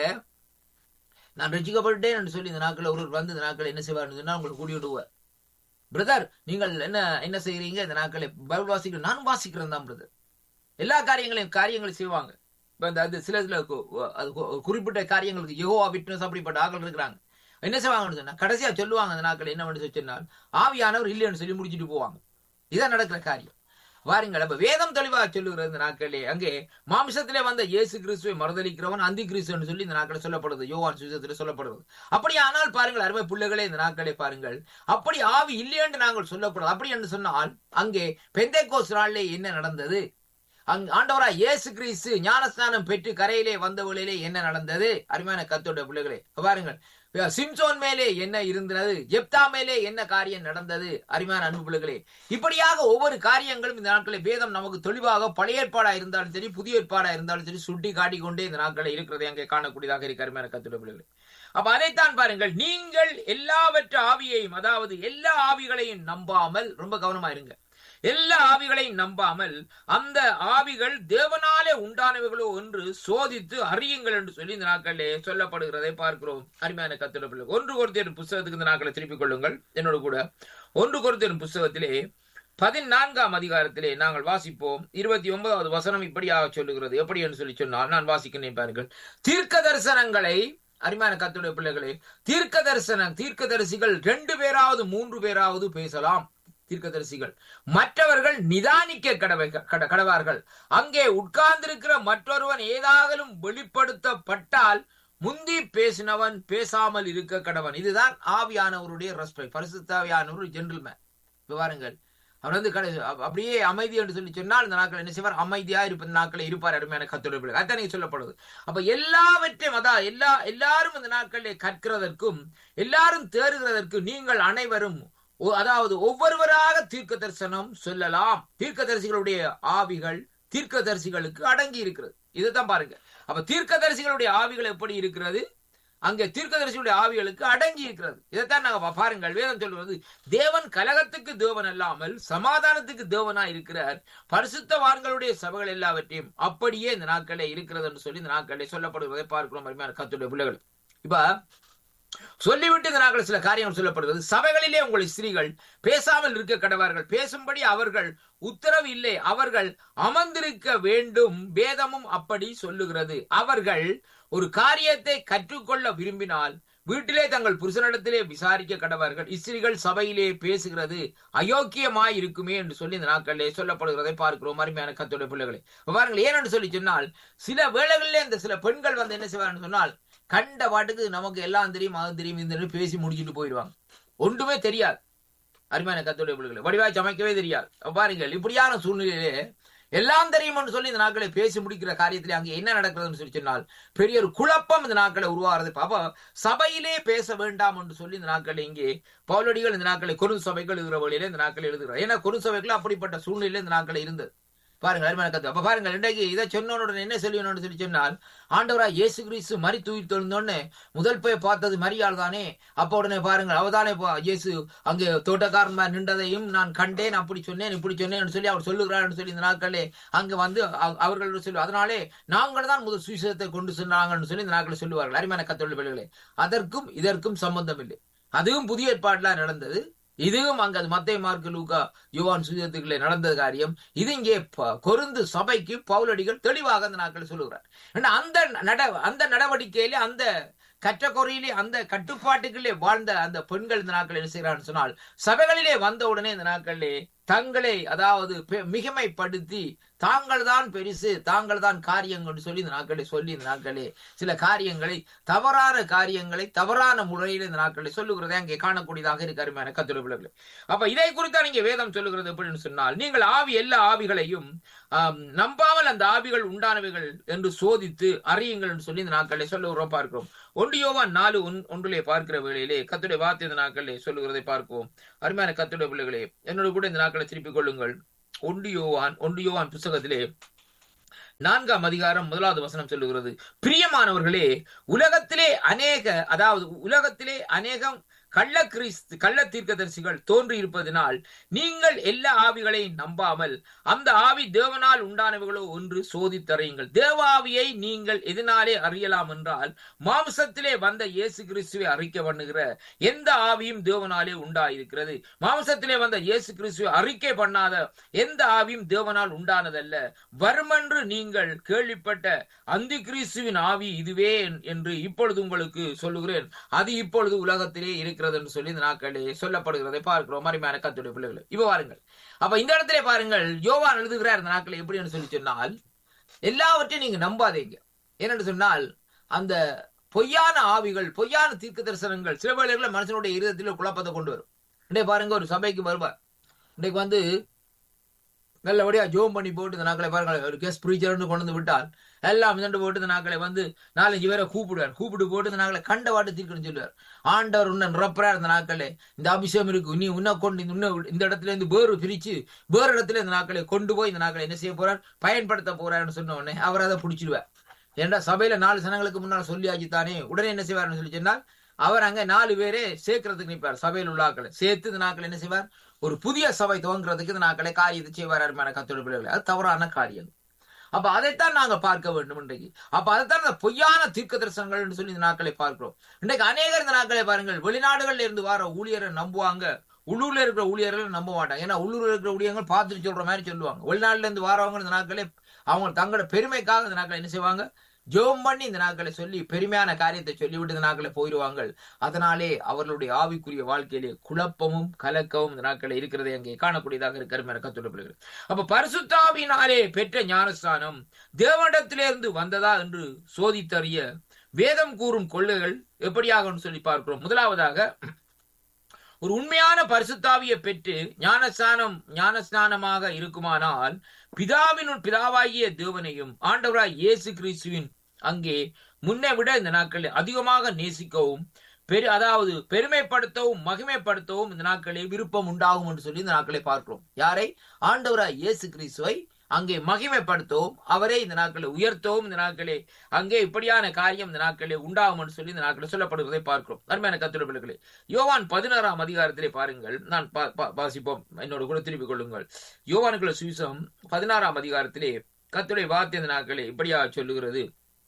நான் ரசிக்கப்பட்டேன் என்று சொல்லி இந்த நாட்கள் ஒருவர் வந்து இந்த நாட்கள் என்ன செய்வார் சொன்னா உங்களை கூடி விடுவார் பிரதர் நீங்கள் என்ன என்ன செய்றீங்க இந்த நாட்களை பைபிள் வாசிக்கிறேன் நான் வாசிக்கிறேன் தான் பிரதர் எல்லா காரியங்களையும் காரியங்களை செய்வாங்க இப்ப அந்த அது சில சில கு- அது கு- குறிப்பிட்ட காரியங்களுக்கு யெகோவா விட்னஸ் அப்படிப்பட்ட ஆட்கள் இருக்கிறாங்க என்ன செய்வாங்கன்னு சொன்னா கடைசியா சொல்லுவாங்க அந்த நாட்கள் என்ன பண்ணி சொன்னால் ஆவியானவர் இல்லைன்னு சொல்லி முடிச்சிட்டு போவாங்க இதான் நடக்கிற காரியம் வாருங்கள் அப்ப வேதம் தெளிவாக சொல்லுகிறது இந்த நாட்களே அங்கே மாம்சத்திலே வந்த இயேசு கிறிஸ்துவை மறுதளிக்கிறவன் அந்தி கிறிஸ்துன்னு சொல்லி இந்த நாட்களை சொல்லப்படுது யோவான் சுவிசேஷத்துல சொல்லப்படுது அப்படி ஆனால் பாருங்கள் அருமை பிள்ளைகளே இந்த நாட்களே பாருங்கள் அப்படி ஆவி இல்லை என்று நாங்கள் சொல்லக்கூடாது அப்படி என்று சொன்னால் அங்கே பெந்தைக்கோஸ் நாளிலே என்ன நடந்தது அங் ஆண்டவரா இயேசு கிறிஸ்து ஞானஸ்நானம் பெற்று கரையிலே வந்தவளிலே என்ன நடந்தது அருமையான கத்தோட பிள்ளைகளே பாருங்கள் சிம்சோன் மேலே என்ன இருந்தது ஜெப்தா மேலே என்ன காரியம் நடந்தது அருமையான அன்பு பிள்ளைகளே இப்படியாக ஒவ்வொரு காரியங்களும் இந்த நாட்களில் வேதம் நமக்கு தெளிவாக பழைய ஏற்பாடா இருந்தாலும் சரி புதிய ஏற்பாடா இருந்தாலும் சரி சுட்டி காட்டிக்கொண்டே இந்த நாட்களில் இருக்கிறதை அங்கே காணக்கூடியதாக இருக்கு அருமையான கத்தோட பிள்ளைகளே அப்ப அதைத்தான் பாருங்கள் நீங்கள் எல்லாவற்ற ஆவியையும் அதாவது எல்லா ஆவிகளையும் நம்பாமல் ரொம்ப கவனமா இருங்க எல்லா ஆவிகளையும் நம்பாமல் அந்த ஆவிகள் தேவனாலே உண்டானவைகளோ என்று சோதித்து அறியுங்கள் என்று சொல்லி இந்த நாட்களிலே சொல்லப்படுகிறதை பார்க்கிறோம் அருமையான கத்திர பிள்ளை ஒன்று கொடுத்த புஸ்தகத்துக்கு இந்த நாட்களை திருப்பிக் கொள்ளுங்கள் என்னோட கூட ஒன்று கொடுத்த புஸ்தகத்திலே பதினான்காம் அதிகாரத்திலே நாங்கள் வாசிப்போம் இருபத்தி ஒன்பதாவது வசனம் இப்படியாக சொல்லுகிறது எப்படி என்று சொல்லி சொன்னால் நான் வாசிக்கிறேன் பாருங்கள் தீர்க்க தரிசனங்களை அருமையான கத்துடைய பிள்ளைகளே தீர்க்க தரிசனம் தீர்க்க தரிசிகள் ரெண்டு பேராவது மூன்று பேராவது பேசலாம் தீர்க்கதரிசிகள் மற்றவர்கள் நிதானிக்க கடவை கட- கடவார்கள் அங்கே உட்கார்ந்திருக்கிற மற்றொருவன் ஏதாகலும் வெளிப்படுத்தப்பட்டால் முந்தி பேசினவன் பேசாமல் இருக்க கடவன் இதுதான் ஆவியானவருடைய ரெஸ்பெக்ட் பரிசுத்தாவியானவர் ஜென்டில்மேன் பாருங்கள் அவர் வந்து கடை அப்- அப்படியே அமைதி என்று சொல்லி சொன்னால் இந்த நாட்கள் என்ன செய்வார் அமைதியா இருப்பது நாட்களை இருப்பார் அருமையான கத்துடைய பிள்ளை அத்தனை சொல்லப்படுது அப்ப எல்லாவற்றையும் அதான் எல்லா எல்லாரும் இந்த நாட்களிலே கற்கிறதற்கும் எல்லாரும் தேறுகிறதற்கு நீங்கள் அனைவரும் ஒ- அதாவது ஒவ்வொருவராக தீர்க்க தரிசனம் சொல்லலாம் தீர்க்கதரிசிகளுடைய ஆவிகள் தீர்க்கதரிசிகளுக்கு அடங்கி இருக்கிறது இதுதான் பாருங்க அப்ப தீர்க்கதரிசிகளுடைய ஆவிகள் எப்படி இருக்கிறது அங்கே தீர்க்கதரிசியுடைய ஆவிகளுக்கு அடங்கி இருக்கிறது இதைத்தான் நாங்க பா- பாருங்கள் வேதம் சொல்வது தேவன் கலகத்துக்கு தேவன் அல்லாமல் சமாதானத்துக்கு தேவனா இருக்கிறார் பரிசுத்தவான்களுடைய சபைகள் எல்லாவற்றையும் அப்படியே இந்த நாட்களே இருக்கிறது என்று சொல்லி இந்த நாட்களே சொல்லப்படுவதை பார்க்கிறோம் அருமையான கத்துடைய பிள்ளைகள் இப்ப சொல்லிவிட்டு இந்த நாட்கள் சில காரியங்கள் சொல்லப்படுகிறது சபைகளிலே உங்கள் ஸ்திரீகள் பேசாமல் இருக்க கடவார்கள் பேசும்படி அவர்கள் உத்தரவு இல்லை அவர்கள் அமர்ந்திருக்க வேண்டும் வேதமும் அப்படி சொல்லுகிறது அவர்கள் ஒரு காரியத்தை கற்றுக்கொள்ள விரும்பினால் வீட்டிலே தங்கள் புருஷனிடத்திலே விசாரிக்க கடவார்கள் இஸ்திரிகள் சபையிலே பேசுகிறது அயோக்கியமாய் இருக்குமே என்று சொல்லி இந்த நாட்களிலே சொல்லப்படுகிறதை பார்க்கிறோம் அருமையான கத்தோட பிள்ளைகளை பாருங்கள் ஏனென்று சொல்லி சொன்னால் சில வேளைகளிலே இந்த சில பெண்கள் வந்து என்ன செய்வார்கள் சொன்னால் கண்ட பாட்டுக்கு நமக்கு எல்லாம் தெரியும் அது தெரியும் இந்த தெரியும் பேசி முடிச்சுட்டு போயிடுவாங்க ஒன்றுமே தெரியாது அருமையான கத்தோடைய பிள்ளைகளை வடிவாய் சமைக்கவே தெரியாது அப்ப பாருங்கள் இப்படியான சூழ்நிலையிலே எல்லாம் தெரியும்னு சொல்லி இந்த நாட்களை பேசி முடிக்கிற காரியத்திலே அங்கே என்ன நடக்கிறதுன்னு சொல்லி சொன்னால் பெரிய ஒரு குழப்பம் இந்த நாட்களை உருவாகிறது அப்ப சபையிலே பேச வேண்டாம் என்று சொல்லி இந்த நாட்களை இங்கே பவுலடிகள் இந்த நாட்களை குறு சபைகள் எழுதுகிற வழியிலே இந்த நாட்களை எழுதுகிறார் ஏன்னா குறு சபைகள் அப்படிப்பட்ட சூழ்நிலையில இந்த நாட்களை இருந்தது பாருங்க அருமையான கத்து அப்ப பாருங்க இன்றைக்கு இதை சொன்னோன்னு என்ன சொல்லணும்னு சொல்லி சொன்னால் ஆண்டவரா இயேசு கிறிஸ்து மறி தூக்கி தொழுந்தோடனே முதல் போய் பார்த்தது மரியாள் தானே அப்ப உடனே பாருங்கள் அவதானே பா- இயேசு அங்கே தோட்டக்காரன் மாதிரி நின்றதையும் நான் கண்டேன் அப்படி சொன்னேன் இப்படி சொன்னேன் சொல்லி அவர் சொல்லுகிறார் சொல்லி இந்த நாட்களே அங்க வந்து அவ- அவர்கள் சொல்லு அதனாலே நாங்கள் தான் முதல் சுவிசேஷத்தை கொண்டு சென்றாங்கன்னு சொல்லி இந்த நாட்களை சொல்லுவார்கள் அருமையான கத்தொழில் பிள்ளைகளே அதற்கும் இதற்கும் சம்பந்தம் இல்லை அதுவும் புதிய ஏற்பாடுல நடந்தது இதுவும் அங்க அது மத்திய மார்க்கு லூக்கா யுவான் சுயத்துக்குள்ளே நடந்த காரியம் இது இங்கே ப- கொருந்து சபைக்கு பவுலடிகள் தெளிவாக அந்த நாட்கள் சொல்லுகிறார் ஏன்னா அந்த நட அந்த நடவடிக்கையில அந்த கற்றக்குறையிலே அந்த கட்டுப்பாட்டுக்குள்ளே வாழ்ந்த அந்த பெண்கள் இந்த நாட்கள் என்ன செய்கிறான்னு சொன்னால் சபைகளிலே வந்த உடனே இந்த நாட்களிலே தங்களை அதாவது பெ- மிகைமைப்படுத்தி தாங்கள் தான் பெருசு தாங்கள் தான் காரியங்கள் சொல்லி இந்த நாட்களை சொல்லி இந்த நாட்களே சில காரியங்களை தவறான காரியங்களை தவறான முறையில் இந்த நாட்களை சொல்லுகிறதை அங்கே காணக்கூடியதாக இருக்கு அருமையான கத்துரை பிள்ளைகளே அப்ப இதை குறித்தா நீங்க வேதம் சொல்லுகிறது எப்படின்னு சொன்னால் நீங்கள் ஆவி எல்லா ஆவிகளையும் ஆம், நம்பாமல் அந்த ஆவிகள் உண்டானவைகள் என்று சோதித்து அறியுங்கள் என்று சொல்லி இந்த நாட்களை சொல்லுகிறோம் பார்க்கிறோம் ஒன்று யோவான் நாலு ஒன்- ஒன்றிலே பார்க்கிற வேளையிலே கத்துடைய வார்த்தை இந்த நாட்களிலே சொல்லுகிறதை பார்க்கிறோம் அருமையான கத்துடைய பிள்ளைகளே என்னோட கூட இந்த நாட்களை திருப்பிக் கொள்ளுங்கள் ஒன்று யோவான் ஒன்று யோவான் புஸ்தகத்திலே நான்காம் அதிகாரம் முதலாவது வசனம் சொல்லுகிறது பிரியமானவர்களே உலகத்திலே அநேக அதாவது உலகத்திலே அநேகம் கள்ள கிறிஸ்து கள்ள தீர்க்கதரிசிகள் தோன்றி இருப்பதனால் நீங்கள் எல்லா ஆவிகளையும் நம்பாமல் அந்த ஆவி தேவனால் உண்டானவைகளோ ஒன்று சோதித்தறையுங்கள் தேவ ஆவியை நீங்கள் எதனாலே அறியலாம் என்றால் மாம்சத்திலே வந்த இயேசு கிறிஸ்துவை அறிக்கை பண்ணுகிற எந்த ஆவியும் தேவனாலே உண்டாயிருக்கிறது மாம்சத்திலே வந்த இயேசு கிறிஸ்துவை அறிக்கை பண்ணாத எந்த ஆவியும் தேவனால் உண்டானதல்ல வருமென்று நீங்கள் கேள்விப்பட்ட அந்தி கிறிஸ்துவின் ஆவி இதுவே என்று இப்பொழுது உங்களுக்கு சொல்லுகிறேன் அது இப்பொழுது உலகத்திலே இருக்கிறது என்று சொல்லி இந்த நாட்களே சொல்லப்படுகிறதை பார்க்கிறோம் அருமையான கத்துடைய பிள்ளைகளை இப்ப பாருங்கள் அப்ப இந்த இடத்திலே பாருங்கள் யோவான் எழுதுகிறார் இந்த நாட்களை எப்படின்னு சொல்லி சொன்னால் எல்லாவற்றையும் நீங்க நம்பாதீங்க ஏனென்று சொன்னால் அந்த பொய்யான ஆவிகள் பொய்யான தீர்க்க தரிசனங்கள் சில வேளைகளில் மனுஷனுடைய இருதயத்தில் குழப்பத்தை கொண்டு வரும் இன்றைக்கு பாருங்க ஒரு சபைக்கு வருவார் இன்றைக்கு வந்து நல்லபடியா ஜோம் பண்ணி போட்டு இந்த நாட்களை பாருங்க ஒரு கெஸ்ட் ப்ரீச்சர்னு கொண்டு வந்து விட்டால் எல்லாம் மிதண்டு போட்டு இந்த நாட்களை வந்து நாலஞ்சு பேரை கூப்பிடுவார் கூப்பிட்டு போட்டு இந்த நாட்களை கண்ட வாட்டு தீர்க்கணும்னு சொல்லுவார் ஆண்டவர் உன்னை நிரப்புறார் இந்த நாட்களே இந்த அபிஷேகம் இருக்கு நீ உன்னை கொண்டு இந்த உன்னை இந்த இடத்துல இருந்து வேறு பிரிச்சு வேறு இடத்துல இந்த நாட்களை கொண்டு போய் இந்த நாட்களை என்ன செய்ய போறார் பயன்படுத்த போறாருன்னு சொன்ன உடனே அவர் அதை பிடிச்சிடுவார் ஏன்டா சபையில நாலு சனங்களுக்கு முன்னால் சொல்லியாச்சு தானே உடனே என்ன செய்வார்னு சொல்லி சொன்னால் அவர் அங்க நாலு பேரே சேர்க்கறதுக்கு நிற்பார் சபையில் உள்ள ஆட்களை சேர்த்து இந்த நாட்கள் என்ன செய்வார் ஒரு புதிய சபை துவங்குறதுக்கு இந்த நாட்களை காரியத்தை செய்வார் அருமையான கத்தோட பிள்ளைகளை அது தவறான காரியம் அப்ப அதைத்தான் நாங்க பார்க்க வேண்டும் இன்றைக்கு அப்ப அதைத்தான் இந்த பொய்யான தீர்க்க தரிசனங்கள் என்று சொல்லி இந்த நாட்களை பார்க்கிறோம் இன்றைக்கு அநேகர் இந்த நாட்களை பாருங்கள் வெளிநாடுகள்ல இருந்து வர ஊழியரை நம்புவாங்க உள்ளூர்ல இருக்கிற ஊழியர்கள் நம்ப மாட்டாங்க ஏன்னா உள்ளூர்ல இருக்கிற ஊழியர்கள் பார்த்துட்டு சொல்ற மாதிரி சொல்லுவாங்க வெளிநாட்டுல இருந்து வரவங்க இந்த நாட்களே அவங்க தங்களோட பெருமைக்காக இந்த நாட்களை என்ன செய்வாங்க ஜெபம் பண்ணி இந்த நாட்களை சொல்லி பெருமையான காரியத்தை சொல்லிவிட்டு இந்த நாட்களை போயிடுவாங்க அதனாலே அவர்களுடைய ஆவிக்குரிய வாழ்க்கையிலே குழப்பமும் கலக்கமும் இந்த நாட்களை இருக்கிறதை அங்கே காணக்கூடியதாக இருக்கிற கத்துள்ள பிள்ளைகள் அப்ப பரிசுத்தாவினாலே பெற்ற ஞானஸ்தானம் தேவனிடத்திலிருந்து வந்ததா என்று சோதித்தறிய வேதம் கூறும் கொள்ளைகள் எப்படியாக சொல்லி பார்க்கிறோம் முதலாவதாக ஒரு உண்மையான பரிசுத்தாவியை பெற்று ஞானஸ்தானம் ஞானஸ்நானமாக இருக்குமானால் பிதாவினுள் பிதாவாகிய தேவனையும் ஆண்டவராய் இயேசு கிறிஸ்துவின் அங்கே முன்னை விட இந்த நாட்களில் அதிகமாக நேசிக்கவும் பெரு அதாவது பெருமைப்படுத்தவும் மகிமைப்படுத்தவும் இந்த நாட்களில் விருப்பம் உண்டாகும் என்று சொல்லி இந்த நாட்களை பார்க்கிறோம் யாரை ஆண்டவராய் இயேசு கிறிஸ்துவை அங்கே மகிமைப்படுத்தவும் அவரை இந்த நாட்களை உயர்த்தவும் இந்த நாட்களே அங்கே இப்படியான காரியம் இந்த நாட்களே உண்டாகும் என்று சொல்லி இந்த நாட்களில் சொல்லப்படுவதை பார்க்கிறோம் அருமையான கத்துரை பிள்ளைகளே யோவான் பதினாறாம் அதிகாரத்திலே பாருங்கள் நான் பா- பா- வாசிப்போம் என்னோட கூட திருப்பிக் கொள்ளுங்கள் யோவானுக்குள்ள சுவிசம் பதினாறாம் அதிகாரத்திலே கத்துடைய வார்த்தை இந்த நாட்களே இப்படியா சொல்லுகிறது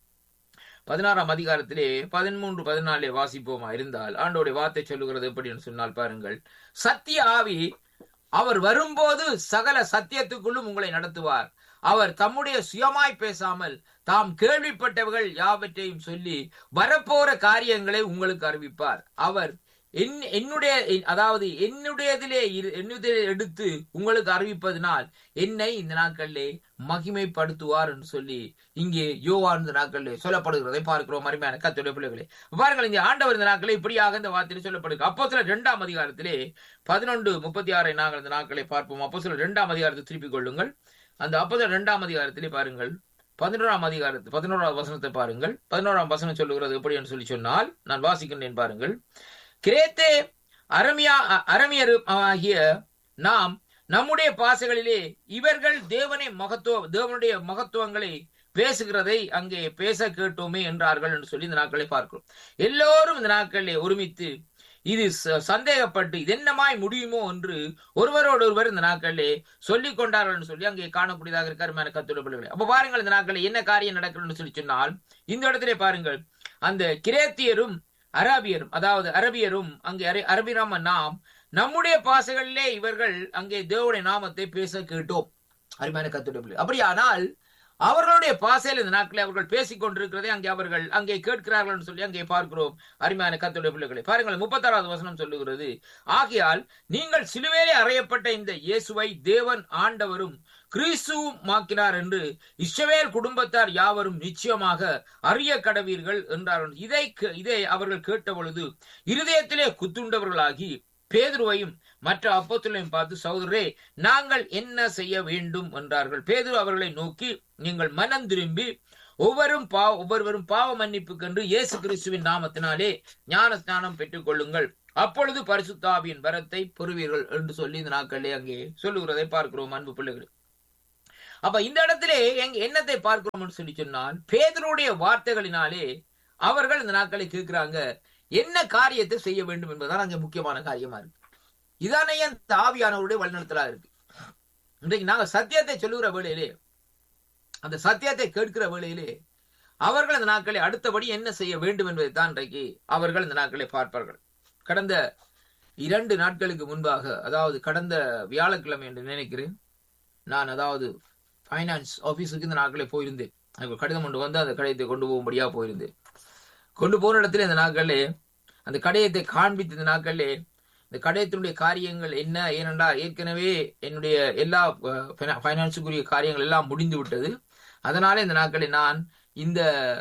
பதினாறாம் அதிகாரத்திலே பதிமூன்று பதினாலே வாசிப்போமா இருந்தால் ஆண்டோடைய வார்த்தை சொல்லுகிறது எப்படின்னு சொன்னால் பாருங்கள் சத்திய ஆவி அவர் வரும்போது சகல சத்தியத்துக்குள்ளும் உங்களை நடத்துவார் அவர் தம்முடைய சுயமாய் பேசாமல் தாம் கேள்விப்பட்டவர்கள் யாவற்றையும் சொல்லி வரப்போற காரியங்களை உங்களுக்கு அறிவிப்பார் அவர் என் என்னுடைய என்- அதாவது என்னுடையதிலே இரு- என்னுடைய எடுத்து உங்களுக்கு அறிவிப்பதனால் என்னை இந்த நாட்களிலே மகிமைப்படுத்துவார் என்று சொல்லி இங்கே யோவான் இந்த நாட்களிலே சொல்லப்படுகிறதை பார்க்கிறோம் அருமையான கத்துடைய பிள்ளைகளே பாருங்கள் இங்கே ஆண்டவர் இந்த நாட்களே இப்படியாக இந்த வார்த்தையில் சொல்லப்படுகிறது அப்போ சில இரண்டாம் அதிகாரத்திலே பதினொன்று முப்பத்தி ஆறை நாங்கள் இந்த நாட்களை பார்ப்போம் அப்போ சில இரண்டாம் அதிகாரத்தை திருப்பிக் கொள்ளுங்கள் அந்த அப்போ சில இரண்டாம் அதிகாரத்திலே பாருங்கள் பதினோராம் அதிகாரத்து பதினோராம் வசனத்தை பாருங்கள் பதினோராம் வசனம் சொல்லுகிறது எப்படி என்று சொல்லி சொன்னால் நான் வாசிக்கின்றேன் பாருங்கள் கிரேத்தே அரமியா அ- அரமியர் ஆகிய நாம் நம்முடைய பாசைகளிலே இவர்கள் தேவனை மகத்துவ தேவனுடைய மகத்துவங்களை பேசுகிறதை அங்கே பேச கேட்டோமே என்றார்கள் என்று சொல்லி இந்த நாட்களை பார்க்கிறோம் எல்லோரும் இந்த நாட்களிலே ஒருமித்து இது ச- சந்தேகப்பட்டு இது என்னமாய் முடியுமோ என்று ஒருவரோடு ஒருவர் இந்த நாட்களிலே சொல்லிக் கொண்டார்கள் என்று சொல்லி அங்கே காணக்கூடியதாக இருக்காரு மேல கத்துள்ள பிள்ளைகளை அப்ப பாருங்கள் இந்த நாட்களில் என்ன காரியம் நடக்கணும்னு சொல்லி சொன்னால் இந்த இடத்திலே பாருங்கள் அந்த கிரேத்தியரும் அரபியரும் அதாவது அரபியரும் அங்கே அரை- அரபிராம நாம் நம்முடைய பாசைகளிலே இவர்கள் அங்கே தேவனுடைய நாமத்தை பேச கேட்டோம் அருமையான கத்துடைய பிள்ளை அப்படியானால் அவர்களுடைய பாசையில் இந்த நாட்களில் அவர்கள் பேசிக் கொண்டிருக்கிறதை அங்கே அவர்கள் அங்கே கேட்கிறார்கள் என்று சொல்லி அங்கே பார்க்கிறோம் அருமையான கத்துடைய பிள்ளைகளை பாருங்கள் முப்பத்தாறாவது வசனம் சொல்லுகிறது ஆகையால் நீங்கள் சிலுவையிலே அறையப்பட்ட இந்த இயேசுவை தேவன் ஆண்டவரும் கிறிஸ்துவும் மாக்கினார் என்று இஸ்ரவேல் குடும்பத்தார் யாவரும் நிச்சயமாக அறிய கடவீர்கள் என்றார்கள் இதை இதை அவர்கள் கேட்ட பொழுது இருதயத்திலே குத்துண்டவர்களாகி பேதுருவையும் மற்ற அப்போத்தலையும் பார்த்து சகோதரே நாங்கள் என்ன செய்ய வேண்டும் என்றார்கள் பேதுரு அவர்களை நோக்கி நீங்கள் மனம் திரும்பி ஒவ்வொரும் பாவ ஒவ்வொருவரும் பாவ மன்னிப்புக்கென்று இயேசு கிறிஸ்துவின் நாமத்தினாலே ஞான ஸ்நானம் பெற்றுக் கொள்ளுங்கள் அப்பொழுது பரிசுத்தாவியின் வரத்தை பெறுவீர்கள் என்று சொல்லி இந்த நாட்களிலே அங்கே சொல்லுகிறதை பார்க்கிறோம் அன்பு பிள்ளைகள் அப்ப இந்த இடத்திலே எங்க என்னத்தை பார்க்கிறோம்னு சொல்லி சொன்னால் பேதருடைய வார்த்தைகளினாலே அவர்கள் இந்த நாட்களை கேட்கிறாங்க என்ன காரியத்தை செய்ய வேண்டும் என்பதுதான் அங்கே முக்கியமான காரியமா இருக்கு இதானே அந்த ஆவியானவருடைய வழிநடத்தலா இருக்கு இன்றைக்கு நாங்க சத்தியத்தை சொல்லுகிற வேளையிலே அந்த சத்தியத்தை கேட்கிற வேளையிலே அவர்கள் இந்த நாட்களை அடுத்தபடி என்ன செய்ய வேண்டும் என்பதை தான் இன்றைக்கு அவர்கள் இந்த நாட்களை பார்ப்பார்கள் கடந்த இரண்டு நாட்களுக்கு முன்பாக அதாவது கடந்த வியாழக்கிழமை என்று நினைக்கிறேன் நான் அதாவது ஃபைனான்ஸ் ஆபீஸுக்கு இந்த நாட்களே போயிருந்தேன் எனக்கு கடிதம் கொண்டு வந்து அந்த கடிதத்தை கொண்டு போகும்படியா போயிருந்தேன் கொண்டு போன இடத்துல இந்த நாட்களே அந்த கடையத்தை காண்பித்த இந்த நாட்களே இந்த கடையத்தினுடைய காரியங்கள் என்ன ஏனென்றா ஏற்கனவே என்னுடைய எல்லா ஃபைனான்ஸுக்குரிய காரியங்கள் எல்லாம் முடிந்து விட்டது அதனால இந்த நாட்களில் நான் இந்த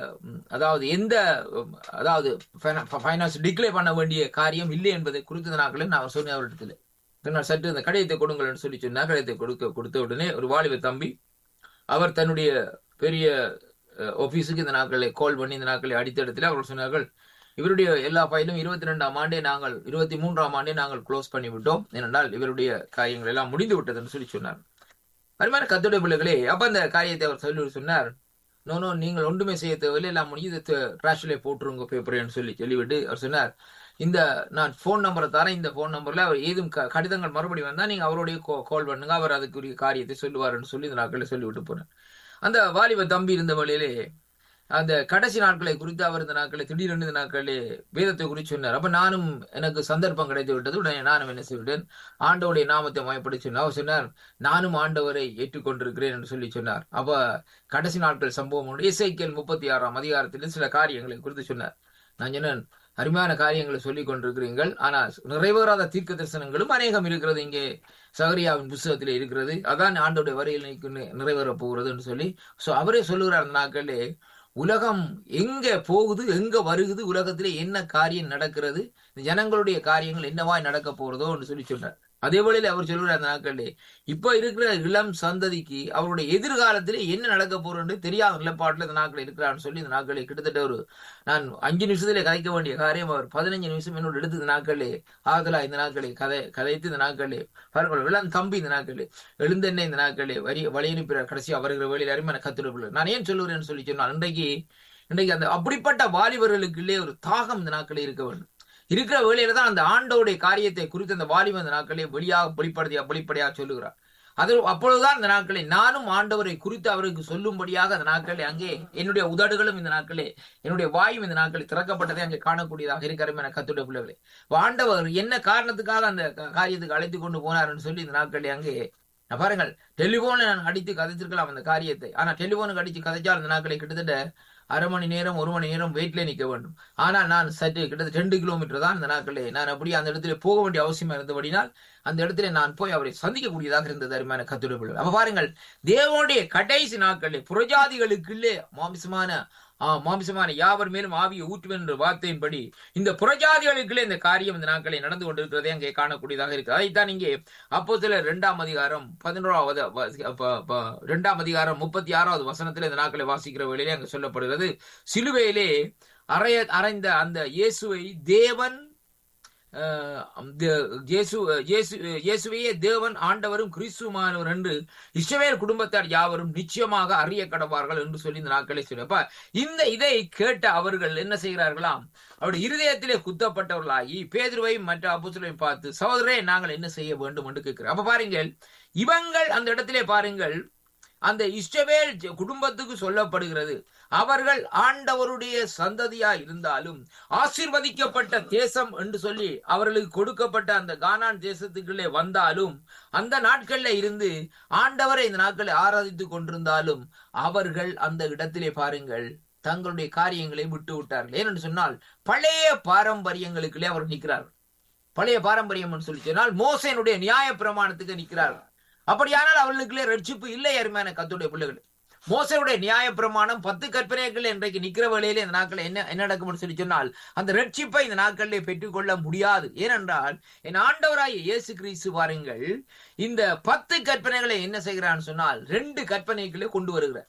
அதாவது எந்த அதாவது ஃபைனான்ஸ் டிக்ளேர் பண்ண வேண்டிய காரியம் இல்லை என்பதை குறித்த நாட்களில் நான் சொன்னேன் அவரிடத்துல பின்னர் சற்று இந்த கடையத்தை கொடுங்கள் சொல்லி சொன்னா கடையத்தை கொடுக்க கொடுத்த உடனே ஒரு வாலிப தம்பி அவர் தன்னுடைய பெரிய ஆபீஸுக்கு இந்த நாட்களை கால் பண்ணி இந்த நாட்களை அடித்த இடத்துல அவர்கள் சொன்னார்கள் இவருடைய எல்லா ஃபைலும் இருபத்தி ரெண்டாம் ஆண்டே நாங்கள் இருபத்தி மூன்றாம் ஆண்டே நாங்கள் க்ளோஸ் பண்ணி விட்டோம் ஏனென்றால் இவருடைய காரியங்கள் எல்லாம் முடிந்து விட்டதுன்னு சொல்லி சொன்னார் அருமையான கத்துடைய பிள்ளைகளே அப்ப அந்த காரியத்தை அவர் சொல்லி சொன்னார் நோ நோ நீங்கள் ஒன்றுமே செய்ய தேவையில்லை எல்லாம் முடிஞ்சு ட்ராஷ்ல போட்டுருங்க பேப்பரேன்னு சொல்லி சொல்லிவிட்டு அவர் சொன்னார் இந்த நான் ஃபோன் நம்பரை தரேன் இந்த ஃபோன் நம்பர்ல அவர் ஏதும் கடிதங்கள் மறுபடியும் வந்தா நீங்க அவருடைய கால் பண்ணுங்க அவர் அதுக்குரிய காரியத்தை சொல்லுவாருன்னு சொல்லி இந்த நாட்களை சொல்லிவிட்டு போனேன் அந்த வாலிப தம்பி இருந்த வழியிலே அந்த கடைசி நாட்களை குறித்து அவர் இந்த நாட்களை திடீரென்று இந்த நாட்களே வேதத்தை குறித்து சொன்னார் அப்ப நானும் எனக்கு சந்தர்ப்பம் கிடைத்து விட்டது உடனே நானும் என்ன செய்விட்டேன் ஆண்டவருடைய நாமத்தை மயப்படி சொன்னார் அவர் சொன்னார் நானும் ஆண்டவரை ஏற்றுக்கொண்டிருக்கிறேன் என்று சொல்லி சொன்னார் அப்ப கடைசி நாட்கள் சம்பவம் இசைக்கல் முப்பத்தி ஆறாம் அதிகாரத்தில் சில காரியங்களை குறித்து சொன்னார் நான் சொன்னேன் அருமையான காரியங்களை சொல்லிக் கொண்டிருக்கிறீர்கள் ஆனால் நிறைவேறாத தீர்க்க தரிசனங்களும் அநேகம் இருக்கிறது இங்கே சகரியாவின் புஸ்தகத்தில் இருக்கிறது அதான் ஆண்டோடைய வரையில் நிறைவேற போகிறது என்று சொல்லி சோ அவரே சொல்லுகிறார் அந்த நாட்களே உலகம் எங்க போகுது எங்க வருகுது உலகத்திலே என்ன காரியம் நடக்கிறது ஜனங்களுடைய காரியங்கள் என்னவாய் நடக்க போறதோ என்று சொல்லி சொன்னார் அதே போல அவர் சொல்லுற அந்த நாட்களே இப்ப இருக்கிற இளம் சந்ததிக்கு அவருடைய எதிர்காலத்திலே என்ன நடக்க போறோன்னு தெரியாத நிலப்பாட்டுல இந்த நாட்கள் இருக்கிறான்னு சொல்லி இந்த நாட்களை கிட்டத்தட்ட ஒரு நான் அஞ்சு நிமிஷத்துல கதைக்க வேண்டிய காரியம் அவர் பதினஞ்சு நிமிஷம் என்னோட எடுத்து இந்த நாட்களே ஆதலா இந்த நாட்களை கதை கதைத்து இந்த நாட்களே பாருங்கள் இளம் தம்பி இந்த நாட்களே எழுந்தெண்ணெய் இந்த நாட்களே வரி வழி அனுப்பிற கடைசியா வருகிற வழியில் அருமையான கத்துடைய நான் ஏன் சொல்லுகிறேன்னு சொல்லி சொன்னால் இன்றைக்கு இன்றைக்கு அந்த அப்படிப்பட்ட வாலிபர்களுக்குள்ளே ஒரு தாகம் இந்த நாட்களே இருக்க வேண்டும் இருக்கிற வேலையில தான் அந்த ஆண்டோடைய காரியத்தை குறித்து அந்த வாலிப அந்த நாட்களை வெளியாக வெளிப்படுத்தியா வெளிப்படையாக சொல்லுகிறார் அது அப்பொழுதுதான் இந்த நாட்களை நானும் ஆண்டவரை குறித்து அவருக்கு சொல்லும்படியாக அந்த நாட்களே அங்கே என்னுடைய உதடுகளும் இந்த நாட்களே என்னுடைய வாயும் இந்த நாட்களில் திறக்கப்பட்டதை அங்கே காணக்கூடியதாக இருக்கிற என கத்துடைய பிள்ளைகளே ஆண்டவர் என்ன காரணத்துக்காக அந்த காரியத்துக்கு அழைத்து கொண்டு போனார்னு சொல்லி இந்த நாட்களே அங்கே பாருங்கள் டெலிபோனை நான் அடித்து கதைச்சிருக்கலாம் அந்த காரியத்தை ஆனா டெலிபோனுக்கு அடித்து கதைச்சால் அந்த நாட்களை கிட்டத்தட்ட அரை மணி நேரம் ஒரு மணி நேரம் வெயிட்ல நிக்க வேண்டும் ஆனால் நான் சற்று கிட்டத்தட்ட ரெண்டு கிலோமீட்டர் தான் இந்த நாட்களே நான் அப்படியே அந்த இடத்துல போக வேண்டிய அவசியமா இருந்தபடினால் அந்த இடத்துல நான் போய் அவரை சந்திக்கக்கூடியதாக இருந்தது அருமையான கத்துடைய அப்ப பாருங்கள் தேவனுடைய கடைசி நாட்களில் புறஜாதிகளுக்குள்ளே மாமிசமான மாமிசமான யாவர் மேலும் ஆவியை ஊற்றுவேன் என்ற வார்த்தையின்படி இந்த புறஜாதிகளுக்குள்ளே இந்த காரியம் இந்த நாட்களை நடந்து கொண்டிருக்கிறதே அங்கே காணக்கூடியதாக இருக்கு அதைத்தான் இங்கே அப்போ சில இரண்டாம் அதிகாரம் பதினோராவது இரண்டாம் அதிகாரம் முப்பத்தி ஆறாவது வசனத்தில் இந்த நாட்களை வாசிக்கிற வேளையிலே அங்கே சொல்லப்படுகிறது சிலுவையிலே அறைய அறைந்த அந்த இயேசுவை தேவன் இயேசுவையே தேவன் ஆண்டவரும் கிறிஸ்துவானவர் என்று இஸ்ரவேல் குடும்பத்தார் யாவரும் நிச்சயமாக அறிய கடவார்கள் என்று சொல்லி இந்த நாட்களை சொல்லப்ப இந்த இதை கேட்ட அவர்கள் என்ன செய்கிறார்களாம் அவருடைய இருதயத்திலே குத்தப்பட்டவர்களாகி பேதுருவையும் மற்ற அப்புசலையும் பார்த்து சகோதரே நாங்கள் என்ன செய்ய வேண்டும் என்று கேட்கிறோம் அப்ப பாருங்கள் இவங்கள் அந்த இடத்திலே பாருங்கள் அந்த இஷ்டவேல் குடும்பத்துக்கு சொல்லப்படுகிறது அவர்கள் ஆண்டவருடைய சந்ததியா இருந்தாலும் ஆசீர்வதிக்கப்பட்ட தேசம் என்று சொல்லி அவர்களுக்கு கொடுக்கப்பட்ட அந்த கானான் தேசத்துக்குள்ளே வந்தாலும் அந்த நாட்கள்ல இருந்து ஆண்டவரை இந்த நாட்களை ஆராதித்துக் கொண்டிருந்தாலும் அவர்கள் அந்த இடத்திலே பாருங்கள் தங்களுடைய காரியங்களை விட்டு விட்டார்கள் ஏனென்று சொன்னால் பழைய பாரம்பரியங்களுக்குள்ளே அவர் நிற்கிறார்கள் பழைய பாரம்பரியம் சொல்லி சொன்னால் மோசனுடைய நியாய பிரமாணத்துக்கு நிற்கிறார்கள் அப்படியானால் அவர்களுக்குள்ளே ரட்சிப்பு இல்லை அருமையான கத்துடைய பிள்ளைகள் மோசனுடைய நியாய பிரமாணம் பத்து கற்பனைகள் இன்றைக்கு நிக்கிற வேளையிலே இந்த நாட்கள் என்ன என்ன நடக்கும்னு சொல்லி சொன்னால் அந்த ரட்சிப்பை இந்த நாட்களிலே பெற்றுக்கொள்ள முடியாது ஏனென்றால் என் ஆண்டவராய இயேசு கிறிஸ்து பாருங்கள் இந்த பத்து கற்பனைகளை என்ன செய்கிறான்னு சொன்னால் ரெண்டு கற்பனைகளை கொண்டு வருகிறார்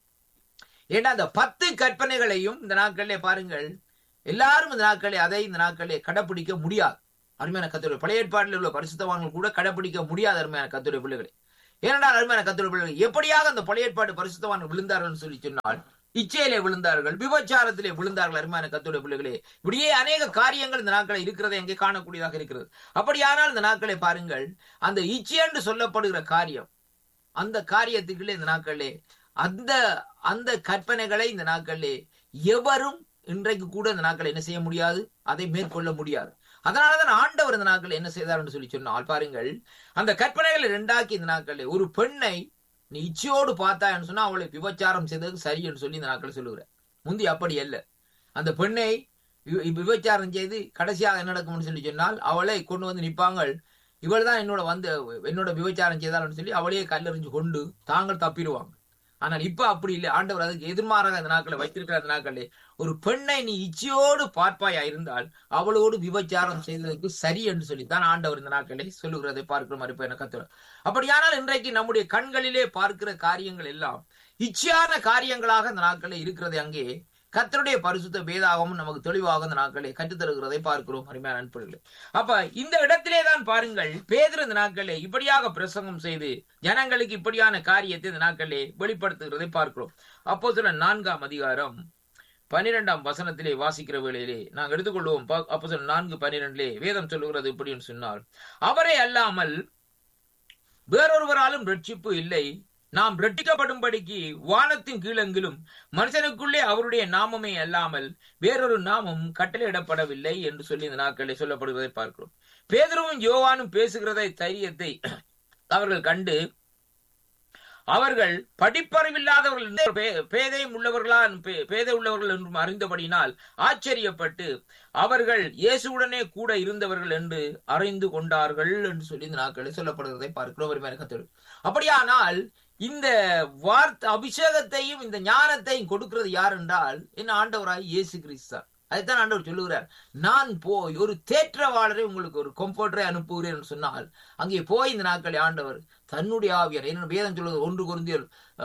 ஏன்னா அந்த பத்து கற்பனைகளையும் இந்த நாட்களிலே பாருங்கள் எல்லாரும் இந்த நாட்களே அதை இந்த நாட்களே கடைபிடிக்க முடியாது அருமையான கத்துரை பழைய ஏற்பாட்டில் உள்ள பரிசுத்தவான்கள் கூட கடைபிடிக்க முடியாத அருமையான கத்துரை பிள்ளைகளை ஏனென்றால் அருமையான கத்துரை பிள்ளைகள் எப்படியாக அந்த பழைய ஏற்பாடு பரிசுத்தவான்கள் விழுந்தார்கள் சொல்லி சொன்னால் இச்சையிலே விழுந்தார்கள் விபச்சாரத்திலே விழுந்தார்கள் அருமையான கத்துடைய பிள்ளைகளே இப்படியே அநேக காரியங்கள் இந்த நாட்களை இருக்கிறதை எங்கே காணக்கூடியதாக இருக்கிறது அப்படியானால் இந்த நாட்களை பாருங்கள் அந்த இச்சை என்று சொல்லப்படுகிற காரியம் அந்த காரியத்துக்குள்ளே இந்த நாட்களே அந்த அந்த கற்பனைகளை இந்த நாட்களிலே எவரும் இன்றைக்கு கூட இந்த நாட்களை என்ன செய்ய முடியாது அதை மேற்கொள்ள முடியாது அதனாலதான் ஆண்டவர் இந்த நாட்கள் என்ன செய்தார் என்று சொல்லி சொன்னால் பாருங்கள் அந்த கற்பனைகளை ரெண்டாக்கி இந்த நாட்களில் ஒரு பெண்ணை நீ இச்சையோடு பார்த்தான்னு சொன்னா அவளை விபச்சாரம் செய்தது சரி என்று சொல்லி இந்த நாட்கள் சொல்லுகிற முந்தி அப்படி அல்ல அந்த பெண்ணை விபச்சாரம் செய்து கடைசியாக என்ன நடக்கும்னு சொல்லி சொன்னால் அவளை கொண்டு வந்து நிற்பாங்க இவள் தான் என்னோட வந்து என்னோட விபச்சாரம் செய்தாள்னு சொல்லி அவளையே கல்லறிஞ்சு கொண்டு தாங்கள் தப்பிடுவாங்க ஆனால் இப்ப அப்படி இல்லை ஆண்டவர் அதுக்கு எதிர்மாறாக அந்த நாட்களை வைத்திருக்கிற அந்த நாட்களே ஒரு பெண்ணை நீ இச்சையோடு பார்ப்பாயா இருந்தால் அவளோடு விபச்சாரம் செய்ததற்கு சரி என்று சொல்லித்தான் ஆண்டவர் இந்த நாட்களை சொல்லுகிறதை பார்க்கிற மாதிரி இப்ப எனக்கு கத்துற அப்படியானால் இன்றைக்கு நம்முடைய கண்களிலே பார்க்கிற காரியங்கள் எல்லாம் இச்சையான காரியங்களாக இந்த நாட்களில் இருக்கிறது அங்கே கத்தருடைய பரிசுத்த வேதாகமும் நமக்கு தெளிவாக இந்த நாட்களை கற்றுத்தருகிறதை பார்க்கிறோம் அருமையான நண்பர்களே அப்ப இந்த இடத்திலே தான் பாருங்கள் பேதர் இந்த நாட்களே இப்படியாக பிரசங்கம் செய்து ஜனங்களுக்கு இப்படியான காரியத்தை இந்த நாட்களே வெளிப்படுத்துகிறதை பார்க்கிறோம் அப்போ சில நான்காம் அதிகாரம் பனிரெண்டாம் வசனத்திலே வாசிக்கிற வேளையிலே நாங்கள் எடுத்துக்கொள்வோம் அப்போ சில நான்கு பனிரெண்டிலே வேதம் சொல்லுகிறது இப்படின்னு சொன்னால் அவரே அல்லாமல் வேறொருவராலும் ரட்சிப்பு இல்லை நாம் ரட்டிக்கப்படும்படிக்கு வானத்தின் கீழெங்கிலும் மனுஷனுக்குள்ளே அவருடைய நாமமே அல்லாமல் வேறொரு நாமம் கட்டளையிடப்படவில்லை என்று சொல்லி இந்த நாட்களில் சொல்லப்படுவதை பார்க்கிறோம் பேதரும் யோவானும் பேசுகிறதை தைரியத்தை அவர்கள் கண்டு அவர்கள் படிப்பறிவில்லாதவர்கள் பேதையும் உள்ளவர்களா பேதை உள்ளவர்கள் என்றும் அறிந்தபடினால் ஆச்சரியப்பட்டு அவர்கள் இயேசுடனே கூட இருந்தவர்கள் என்று அறிந்து கொண்டார்கள் என்று சொல்லி இந்த நாட்களில் சொல்லப்படுகிறதை பார்க்கிறோம் அப்படியானால் இந்த வார்த்தை அபிஷேகத்தையும் இந்த ஞானத்தையும் கொடுக்கிறது யார் என்றால் என்ன ஆண்டவராய் இயேசு கிறிஸ்தான் அதைத்தான் ஆண்டவர் சொல்லுகிறார் நான் போய் ஒரு தேற்றவாளரை உங்களுக்கு ஒரு கம்ஃபர்டரை அனுப்புகிறேன் சொன்னால் அங்கே போய் இந்த நாட்களை ஆண்டவர் தன்னுடைய ஆவியார் என்ன வேதம் சொல்வது ஒன்று குருந்தியர்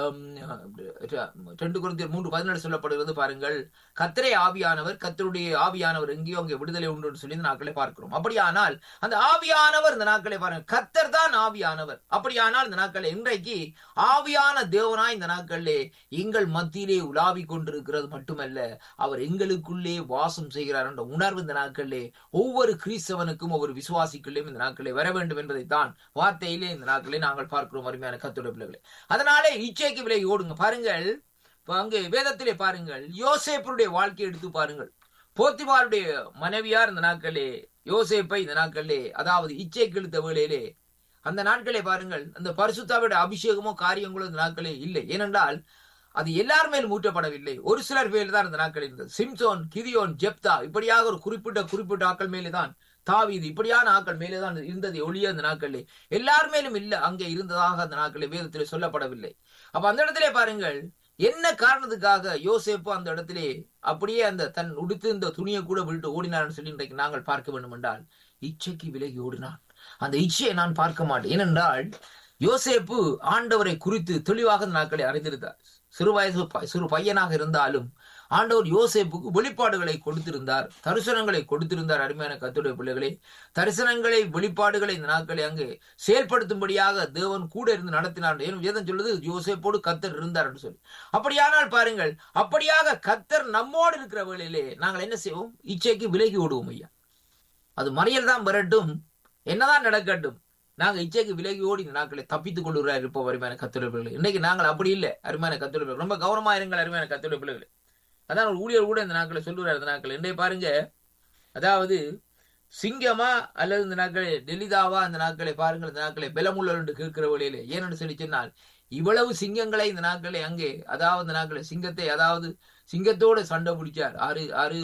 ரெண்டு குருந்தியர் மூன்று பதினேழு சொல்லப்படுகிறது பாருங்கள் கத்திரை ஆவியானவர் கத்தருடைய ஆவியானவர் எங்கேயோ அங்கே விடுதலை உண்டு சொல்லி இந்த நாட்களை பார்க்கிறோம் அப்படியானால் அந்த ஆவியானவர் இந்த நாட்களை பாருங்க கத்தர் தான் ஆவியானவர் அப்படியானால் இந்த நாட்களை இன்றைக்கு ஆவியான தேவனாய் இந்த நாட்களிலே எங்கள் மத்தியிலே உலாவி கொண்டிருக்கிறது மட்டுமல்ல அவர் எங்களுக்குள்ளே வாசம் செய்கிறார் என்ற உணர்வு இந்த நாட்களிலே ஒவ்வொரு கிறிஸ்தவனுக்கும் ஒவ்வொரு விசுவாசிக்குள்ளேயும் இந்த நாட்களே வர வேண்டும் என்பதைத்தான் வார்த்தையிலே இந்த நாட்களை நாங்கள் பார்க்கிறோம் அருமையான கத்துடைய பிள்ளைகளை அதனாலே இச்சைக்கு விலை ஓடுங்க பாருங்கள் அங்கே வேதத்திலே பாருங்கள் யோசேப்பருடைய வாழ்க்கையை எடுத்து பாருங்கள் போத்திபாருடைய மனைவியார் இந்த நாட்களே யோசேப்பை இந்த நாட்களே அதாவது இச்சைக்கு இழுத்த வேளையிலே அந்த நாட்களே பாருங்கள் அந்த பரிசுத்தாவுடைய அபிஷேகமோ காரியங்களோ இந்த நாட்களே இல்லை ஏனென்றால் அது எல்லார் மேலும் ஊற்றப்படவில்லை ஒரு சிலர் மேல் தான் இந்த நாட்கள் இருந்தது சிம்சோன் கிரியோன் ஜெப்தா இப்படியாக ஒரு குறிப்பிட்ட குறிப்பிட்ட ஆக்கள் மேலே தான் தாவீது இப்படியான ஆக்கள் மேலே தான் இருந்தது ஒளிய அந்த நாட்களே எல்லார் மேலும் இல்ல அங்கே இருந்ததாக அந்த நாட்களே வேதத்திலே சொல்லப்படவில்லை அப்ப அந்த இடத்திலே பாருங்கள் என்ன காரணத்துக்காக யோசேப்பு அந்த இடத்திலே அப்படியே அந்த தன் உடுத்து இந்த துணியை கூட விட்டு ஓடினார்னு சொல்லி இன்றைக்கு நாங்கள் பார்க்க வேண்டும் என்றால் இச்சைக்கு விலகி ஓடினான் அந்த இச்சையை நான் பார்க்க மாட்டேன் ஏனென்றால் யோசேப்பு ஆண்டவரை குறித்து தெளிவாக இந்த நாட்களை அறிந்திருந்தார் சிறு வயசு சிறு பையனாக இருந்தாலும் ஆண்டவர் யோசேப்புக்கு வெளிப்பாடுகளை கொடுத்திருந்தார் தரிசனங்களை கொடுத்திருந்தார் அருமையான கத்துடைய பிள்ளைகளே தரிசனங்களை வெளிப்பாடுகளை இந்த நாட்களை அங்கு செயல்படுத்தும்படியாக தேவன் கூட இருந்து நடத்தினார் ஏன் வேதம் சொல்லுது யோசேப்போடு கத்தர் இருந்தார் என்று சொல்லி அப்படியானால் பாருங்கள் அப்படியாக கத்தர் நம்மோடு இருக்கிற வேளையிலே நாங்கள் என்ன செய்வோம் இச்சைக்கு விலகி ஓடுவோம் ஐயா அது மறியல் தான் வரட்டும் என்னதான் நடக்கட்டும் நாங்க இச்சைக்கு விலகி ஓடி இந்த நாட்களை தப்பித்துக் கொள்ளுகிறார் இருப்போம் அருமையான கத்துரை பிள்ளைகள் இன்னைக்கு நாங்கள் அப்படி இல்லை அருமையான கத்துரை பிள்ளைகள் ரொம்ப கவனமா இருங்கள் அருமையான கத்துரை பிள்ளைகள் அதான் ஒரு ஊழியர் கூட இந்த நாட்களை சொல்லுறாரு இந்த நாட்கள் இன்றைய பாருங்க அதாவது சிங்கமா அல்லது இந்த நாட்களை டெலிதாவா இந்த நாட்களை பாருங்கள் இந்த நாட்களை பலமுள்ள என்று கேட்கிற வழியிலே ஏன்னு சொல்லி சொன்னால் இவ்வளவு சிங்கங்களை இந்த நாட்களை அங்கே அதாவது இந்த நாட்களை சிங்கத்தை அதாவது சிங்கத்தோட சண்டை பிடிச்சார் ஆறு ஆறு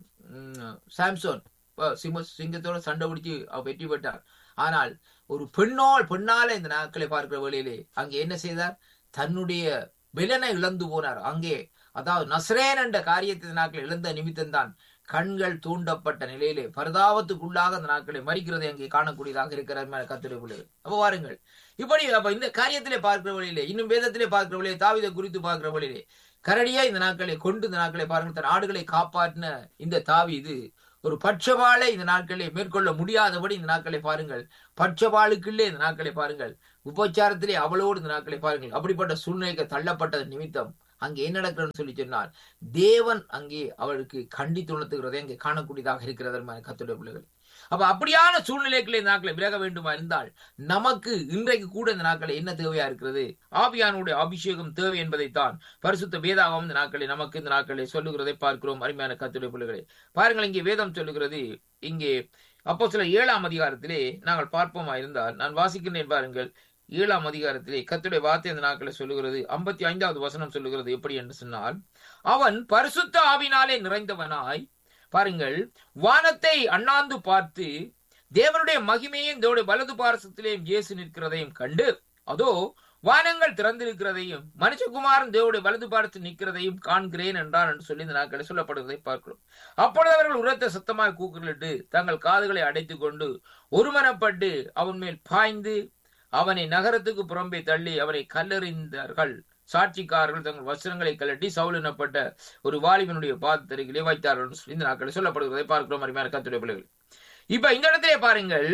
உம், சாம்சோன் அஹ், சிம்ம சிங்கத்தோட சண்டை பிடிச்சு அவர் வெற்றி பெற்றார் ஆனால் ஒரு பெண்ணோல் பெண்ணால இந்த நாட்களை பார்க்கிற வழியிலே அங்கே என்ன செய்தார் தன்னுடைய விலனை இழந்து போனார் அங்கே அதாவது நஸ்ரேன் என்ற காரியத்தை இந்த நாட்களை இழந்த நிமித்தம்தான் கண்கள் தூண்டப்பட்ட நிலையிலே பரிதாபத்துக்குள்ளாக அந்த நாட்களை மறிக்கிறதை அங்கே காணக்கூடியதாக இருக்கிற கத்துரை பிள்ளைகள் அப்ப பாருங்கள் இப்படி அப்ப இந்த காரியத்திலே பார்க்கிற வழியிலே இன்னும் வேதத்திலே பார்க்கிற வழியிலே தாவிதை குறித்து பார்க்கிற வழியிலே கரடியா இந்த நாட்களை கொண்டு இந்த நாட்களை பாருங்கள் தன் ஆடுகளை காப்பாற்றின இந்த தாவி இது ஒரு பட்சபாலை இந்த நாட்களை மேற்கொள்ள முடியாதபடி இந்த நாட்களை பாருங்கள் பட்சபாலுக்குள்ளே இந்த நாட்களை பாருங்கள் உபச்சாரத்திலே அவளோடு இந்த நாட்களை பாருங்கள் அப்படிப்பட்ட சூழ்நிலைக்கு தள்ளப்பட்டது நிமித்தம் அங்கே என்ன நடக்கிறதுன்னு சொல்லி சொன்னால் தேவன் அங்கே அவளுக்கு கண்டித்து உணர்த்துகிறதை அங்கே காணக்கூடியதாக இருக்கிறது கத்துடைய பிள்ளைகள் அப்ப அப்படியான சூழ்நிலைகளை இந்த நாட்களை விலக வேண்டுமா இருந்தால் நமக்கு இன்றைக்கு கூட இந்த நாட்களை என்ன தேவையா இருக்கிறது ஆவியானுடைய அபிஷேகம் தேவை என்பதைத்தான் பரிசுத்த வேதாகம் இந்த நாட்களை நமக்கு இந்த நாட்களை சொல்லுகிறதை பார்க்கிறோம் அருமையான கத்துடைய பிள்ளைகளை பாருங்கள் இங்கே வேதம் சொல்லுகிறது இங்கே அப்போ சில ஏழாம் அதிகாரத்திலே நாங்கள் பார்ப்போமா இருந்தால் நான் வாசிக்கின்றேன் பாருங்கள் ஏழாம் அதிகாரத்திலே கத்துடைய வார்த்தை இந்த நாட்களை சொல்லுகிறது ஐம்பத்தி ஐந்தாவது வசனம் சொல்லுகிறது எப்படி என்று சொன்னால் அவன் பரிசுத்த ஆவினாலே நிறைந்தவனாய் பாருங்கள் வானத்தை அண்ணாந்து பார்த்து தேவனுடைய மகிமையும் தேவனுடைய வலது பாரசத்திலேயும் இயேசு நிற்கிறதையும் கண்டு அதோ வானங்கள் திறந்திருக்கிறதையும் மனுஷகுமாரன் தேவனுடைய வலது பாரத்தில் நிற்கிறதையும் காண்கிறேன் என்றான் என்று சொல்லி இந்த நாட்களை சொல்லப்படுவதை பார்க்கிறோம் அப்பொழுது அவர்கள் உரத்த சத்தமாய் கூக்குரலிட்டு தங்கள் காதுகளை அடைத்துக் கொண்டு ஒருமனப்பட்டு அவன் மேல் பாய்ந்து அவனை நகரத்துக்கு புறம்பே தள்ளி அவனை கல்லறிந்தார்கள் சாட்சிக்காரர்கள் தங்கள் வஸ்திரங்களை கலட்டி சவுல் எனப்பட்ட ஒரு வாலிபனுடைய பாதத்தருகிலே வைத்தார்கள் என்று சொல்லி இந்த நாட்களை சொல்லப்படுகிறதை பார்க்கிறோம் அருமையான கத்துடைய பிள்ளைகள் இப்ப இந்த இடத்திலே பாருங்கள்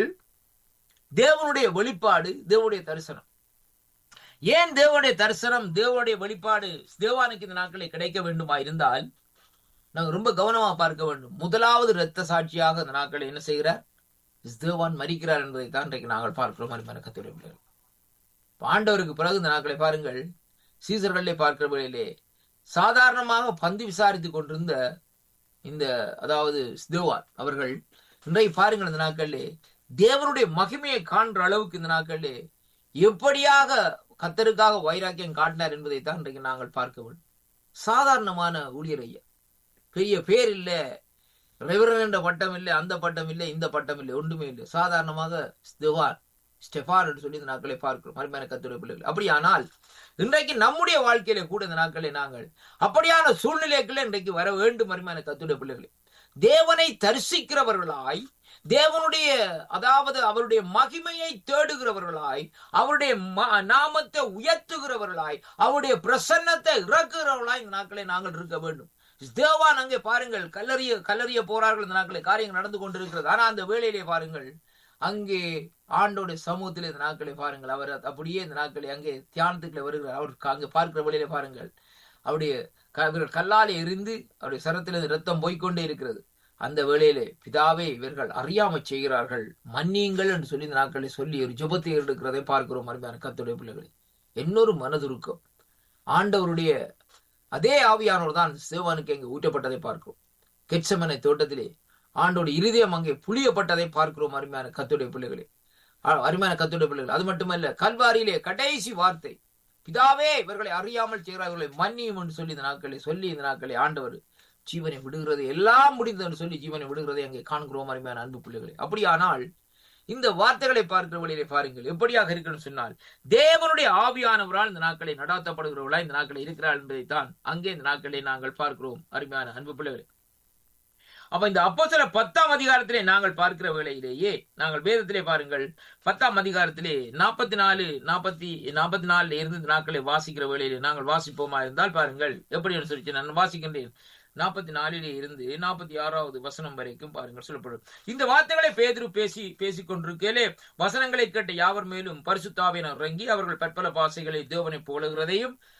தேவனுடைய வெளிப்பாடு தேவனுடைய தரிசனம் ஏன் தேவனுடைய தரிசனம் தேவனுடைய வெளிப்பாடு தேவானுக்கு இந்த நாட்களை கிடைக்க வேண்டுமா இருந்தால் நாங்கள் ரொம்ப கவனமா பார்க்க வேண்டும் முதலாவது இரத்த சாட்சியாக இந்த நாட்களை என்ன செய்கிறார் தேவான் மறிக்கிறார் என்பதை தான் இன்றைக்கு நாங்கள் பார்க்கிறோம் அருமையான கத்துடைய பிள்ளைகள் ஆண்டவருக்கு பிறகு இந்த நாட்களை பாருங்கள் சீசர்களிலே பார்க்கிற வேளையிலே சாதாரணமாக பந்து விசாரித்துக் கொண்டிருந்த இந்த அதாவது தேவான் அவர்கள் இன்றைக்கு பாருங்கள் இந்த நாட்களிலே தேவனுடைய மகிமையை காண்ற அளவுக்கு இந்த நாட்களிலே எப்படியாக கத்தருக்காக வைராக்கியம் காட்டினார் என்பதை தான் இன்றைக்கு நாங்கள் பார்க்க வேண்டும் சாதாரணமான ஊழியர் ஐயா பெரிய பேர் இல்ல ரெவரன் என்ற பட்டம் இல்லை அந்த பட்டம் இல்லை இந்த பட்டம் இல்லை ஒன்றுமே இல்லை சாதாரணமாக ஸ்தெவான் ஸ்டெஃபான் என்று சொல்லி இந்த நாட்களை பார்க்கிறோம் அருமையான கத்துரை பிள்ளைகள் அப்படியானால் இன்றைக்கு நம்முடைய வாழ்க்கையில கூட இந்த நாட்களை நாங்கள் அப்படியான சூழ்நிலைக்குள்ள இன்றைக்கு வர வேண்டும் அருமையான கத்துரை பிள்ளைகளை தேவனை தரிசிக்கிறவர்களாய் தேவனுடைய அதாவது அவருடைய மகிமையை தேடுகிறவர்களாய் அவருடைய நாமத்தை உயர்த்துகிறவர்களாய் அவருடைய பிரசன்னத்தை இறக்குகிறவர்களாய் இந்த நாட்களை நாங்கள் இருக்க வேண்டும் தேவான் அங்கே பாருங்கள் கல்லறிய கல்லறிய போறார்கள் இந்த நாட்களை காரியங்கள் நடந்து கொண்டிருக்கிறது ஆனா அந்த வேளையிலே பாருங்கள் அங்கே ஆண்டோட சமூகத்தில் இந்த நாட்களை பாருங்கள் அவர் அப்படியே இந்த நாட்களை அங்கே தியானத்துக்குள்ள வருகிறார் அவர் அங்கே பார்க்கிற வழியில பாருங்கள் அவருடைய இவர்கள் கல்லாலே எரிந்து அவருடைய சரத்திலிருந்து ரத்தம் போய்கொண்டே இருக்கிறது அந்த வேளையிலே பிதாவே இவர்கள் அறியாம செய்கிறார்கள் மன்னியுங்கள் என்று சொல்லி இந்த நாட்களை சொல்லி ஒரு ஜபத்தை எடுக்கிறதை பார்க்கிறோம் அருமையான கத்துடைய பிள்ளைகளை இன்னொரு மனதுருக்கம் ஆண்டவருடைய அதே ஆவியானவர் தான் சிவனுக்கு அங்கே ஊட்டப்பட்டதை பார்க்கிறோம் கெட்சமனை தோட்டத்திலே ஆண்டோட இருதயம் அங்கே புளியப்பட்டதை பார்க்கிறோம் அருமையான கத்துடைய பிள்ளைகளே அருமையான கத்துடைய பிள்ளைகள் அது மட்டுமல்ல கல்வாரியிலே கடைசி வார்த்தை பிதாவே இவர்களை அறியாமல் செய்கிறார்களை மன்னியும் என்று சொல்லி இந்த நாட்களை சொல்லி இந்த நாட்களை ஆண்டவர் ஜீவனை விடுகிறது எல்லாம் முடிந்தது என்று சொல்லி ஜீவனை விடுகிறதை அங்கே காண்கிறோம் அருமையான அன்பு பிள்ளைகளை அப்படியானால் இந்த வார்த்தைகளை பார்க்கிற வழியிலே பாருங்கள் எப்படியாக இருக்குன்னு சொன்னால் தேவனுடைய ஆவியானவரால் இந்த நாட்களை நடாத்தப்படுகிறவர்களா இந்த நாட்களை இருக்கிறார் என்பதைத்தான் அங்கே இந்த நாட்களை நாங்கள் பார்க்கிறோம் அருமையான அன்பு பிள்ளைகளை அப்ப இந்த அப்போ சில பத்தாம் அதிகாரத்திலே நாங்கள் பார்க்கிற வேளையிலேயே நாங்கள் வேதத்திலே பாருங்கள் பத்தாம் அதிகாரத்திலே நாற்பத்தி நாலு நாற்பத்தி நாற்பத்தி நாலுல இருந்து இந்த நாட்களை வாசிக்கிற வேளையிலே நாங்கள் வாசிப்போமா இருந்தால் பாருங்கள் எப்படி சொல்லி நான் வாசிக்கின்றேன் நாற்பத்தி நாலிலே இருந்து நாற்பத்தி ஆறாவது வசனம் வரைக்கும் பாருங்கள் சொல்லப்படும் இந்த வார்த்தைகளை பேதிரு பேசி பேசிக் கொண்டிருக்கையிலே வசனங்களை கேட்ட யாவர் மேலும் பரிசுத்தாவினர் இறங்கி அவர்கள் பற்பல பாசைகளை தேவனை போலுகிறதையும்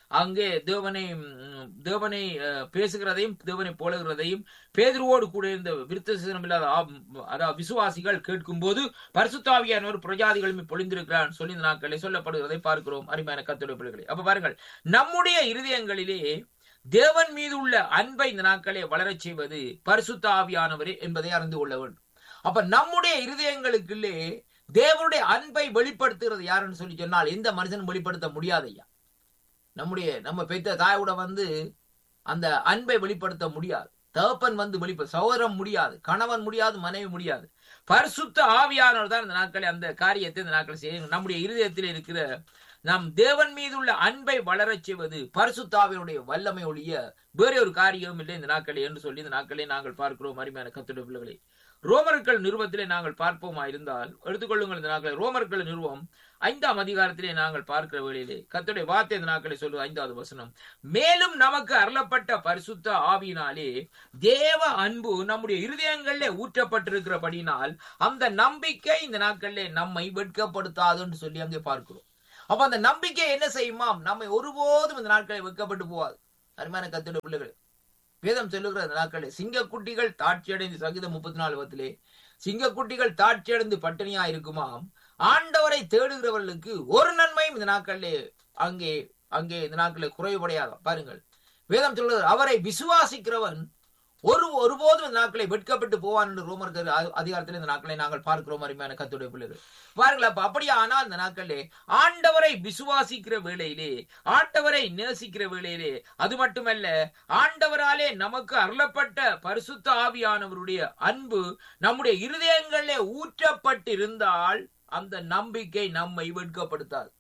அங்கே தேவனை ம், தேவனை அஹ், பேசுகிறதையும் தேவனை போலுகிறதையும் பேதுருவோடு கூட இருந்த விருத்தசனம் இல்லாத ஆ- அதாவது விசுவாசிகள் கேட்கும்போது பரிசுத்தாவியானவர் பிரஜாதிகளுமே பொழிந்திருக்கிறான் சொல்லி இந்த நாட்களை சொல்லப்படுகிறதை பார்க்கிறோம் அருமையான கத்துடைய பிள்ளைகளை அப்ப பாருங்கள் நம்முடைய இருதயங்களிலே தேவன் மீது உள்ள அன்பை இந்த நாட்களே வளரச் செய்வது பரிசுத்த ஆவியானவரே என்பதை அறிந்து கொள்ள வேண்டும் அப்ப நம்முடைய இருதயங்களுக்குள்ளே தேவனுடைய அன்பை வெளிப்படுத்துகிறது யாருன்னு சொல்லி சொன்னால் எந்த மனுஷனும் வெளிப்படுத்த முடியாது ஐயா நம்முடைய நம்ம பெற்ற தாயோட வந்து அந்த அன்பை வெளிப்படுத்த முடியாது தகப்பன் வந்து வெளிப்பட சகோதரம் முடியாது கணவன் முடியாது மனைவி முடியாது பரிசுத்த ஆவியானவர் தான் இந்த நாட்களை அந்த காரியத்தை இந்த நாட்கள் செய்ய நம்முடைய இருதயத்தில் இருக்கிற நாம் தேவன் மீது உள்ள அன்பை வளரச் செய்வது பரிசுத்தாவினுடைய வல்லமை ஒழிய வேற ஒரு காரியம் இல்லை இந்த நாட்களே என்று சொல்லி இந்த நாட்களே நாங்கள் பார்க்கிறோம் அருமையான கத்துடைய பிள்ளைகளை ரோமர்கள் நிறுவத்திலே நாங்கள் பார்ப்போமா இருந்தால் எடுத்துக்கொள்ளுங்கள் இந்த நாட்களை ரோமர்கள் நிறுவம் ஐந்தாம் அதிகாரத்திலே நாங்கள் பார்க்கிற வேளையிலே கத்துடைய வார்த்தை இந்த நாட்களை சொல்லுவது ஐந்தாவது வசனம் மேலும் நமக்கு அருளப்பட்ட பரிசுத்த ஆவியினாலே தேவ அன்பு நம்முடைய இருதயங்களிலே ஊற்றப்பட்டிருக்கிறபடினால் அந்த நம்பிக்கை இந்த நாட்களிலே நம்மை வெட்கப்படுத்தாதுன்னு சொல்லி அங்கே பார்க்கிறோம் அப்ப அந்த நம்பிக்கை என்ன செய்யுமாம் நம்மை ஒருபோதும் இந்த நாட்களை வெட்கப்பட்டு போவாது அருமையான கத்துடைய பிள்ளைகள் வேதம் சொல்லுகிற அந்த நாட்களில் சிங்கக்குட்டிகள் தாட்சியடைந்து சங்கீதம் முப்பத்தி நாலு பத்திலே சிங்கக்குட்டிகள் தாட்சியடைந்து பட்டினியா இருக்குமாம் ஆண்டவரை தேடுகிறவர்களுக்கு ஒரு நன்மையும் இந்த நாட்களிலே அங்கே அங்கே இந்த நாட்களில் குறைவுபடையாத பாருங்கள் வேதம் சொல்லுகிறது அவரை விசுவாசிக்கிறவன் ஒரு ஒருபோதும் இந்த நாட்களை வெட்கப்பட்டு போவான் என்று ரோமர் அதிகாரத்தில் இந்த நாட்களை நாங்கள் பார்க்கிறோம் அருமையான கத்துடைய பிள்ளைகள் பாருங்கள் அப்ப அப்படியே ஆனால் இந்த நாட்களிலே ஆண்டவரை விசுவாசிக்கிற வேளையிலே ஆண்டவரை நேசிக்கிற வேளையிலே அது மட்டுமல்ல ஆண்டவராலே நமக்கு அருளப்பட்ட பரிசுத்த ஆவியானவருடைய அன்பு நம்முடைய இருதயங்களிலே ஊற்றப்பட்டிருந்தால் அந்த நம்பிக்கை நம்மை வெட்கப்படுத்தாது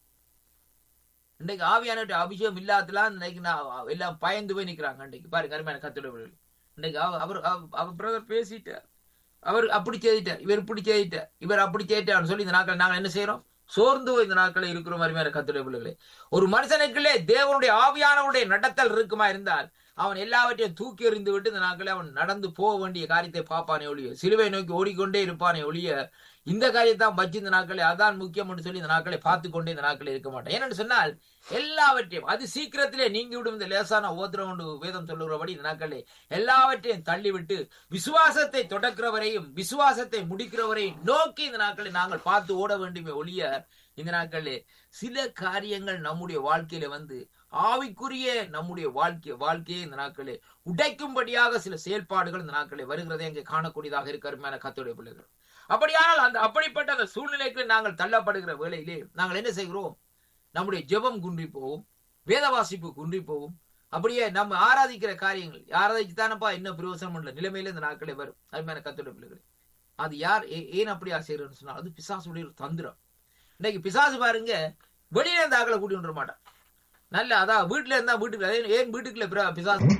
இன்னைக்கு ஆவியான அபிஷேகம் இல்லாதலாம் இன்னைக்கு நான் எல்லாம் பயந்து போய் நிக்கிறாங்க இன்னைக்கு பாருங்க அருமையான கத்துடைய இன்னைக்கு அவ- அவர் அவ- அவர் பிரதர் பேசிட்டார் அவர் அப்படி செய்துட்டார் இவர் இப்படி செய்துட்டார் இவர் அப்படி செய்துட்டார்னு சொல்லி இந்த நாட்கள் நாங்கள் என்ன செய்யறோம் சோர்ந்து போய் இந்த நாட்களில் இருக்கிற மாதிரி கத்துடைய பிள்ளைகளே ஒரு மனுஷனுக்குள்ளே தேவனுடைய ஆவியானவருடைய நடத்தல் இருக்குமா இருந்தால் அவன் எல்லாவற்றையும் தூக்கி எறிந்து விட்டு இந்த நாட்களில் அவன் நடந்து போக வேண்டிய காரியத்தை பார்ப்பானே ஒழிய சிலுவை நோக்கி ஓடிக்கொண்டே இருப்பானே ஒழிய இந்த காரியத்தான் வச்சு இந்த நாட்களை அதான் முக்கியம் என்று சொல்லி இந்த நாட்களை பார்த்து கொண்டே இந்த நாட்களில் இருக்க மாட்டேன் ஏனென்று சொன்னால் எல்லாவற்றையும் அது சீக்கிரத்திலே நீங்கி விடும் இந்த லேசான ஓத்திரம் கொண்டு வேதம் சொல்லுகிறபடி இந்த நாட்களில் எல்லாவற்றையும் தள்ளிவிட்டு விசுவாசத்தை தொடக்கிறவரையும் விசுவாசத்தை முடிக்கிறவரையும் நோக்கி இந்த நாட்களை நாங்கள் பார்த்து ஓட வேண்டுமே ஒழிய இந்த நாட்களிலே சில காரியங்கள் நம்முடைய வாழ்க்கையில வந்து ஆவிக்குரிய நம்முடைய வாழ்க்கை வாழ்க்கையை இந்த நாட்களே உடைக்கும்படியாக சில செயல்பாடுகள் இந்த நாட்களே வருகிறதை இங்கே காணக்கூடியதாக இருக்க அருமையான கத்தோடைய பிள்ளைகள் அப்படியானால் அந்த அப்படிப்பட்ட அந்த சூழ்நிலைக்கு நாங்கள் தள்ளப்படுகிற வேளையிலே நாங்கள் என்ன செய்கிறோம் நம்முடைய ஜெபம் குன்றி போவோம் வேத வாசிப்பு குன்றி போவோம் அப்படியே நம்ம ஆராதிக்கிற காரியங்கள் ஆராதிச்சு தானப்பா என்ன பிரயோசனம் இல்ல நிலைமையில இந்த நாட்களே வரும் அருமையான கத்தோடைய பிள்ளைகள் அது யார் ஏ- ஏன் அப்படியா செய்யறன்னு சொன்னா அது பிசாசுடைய ஒரு தந்திரம் இன்னைக்கு பிசாசு பாருங்க வெளியில இருந்து ஆக்களை கூட்டி வந்துட மாட்டான் நல்ல அதான் வீட்டுல இருந்தா வீட்டுக்கு அதே ஏன் வீட்டுக்குள்ள பிர- பிசாசு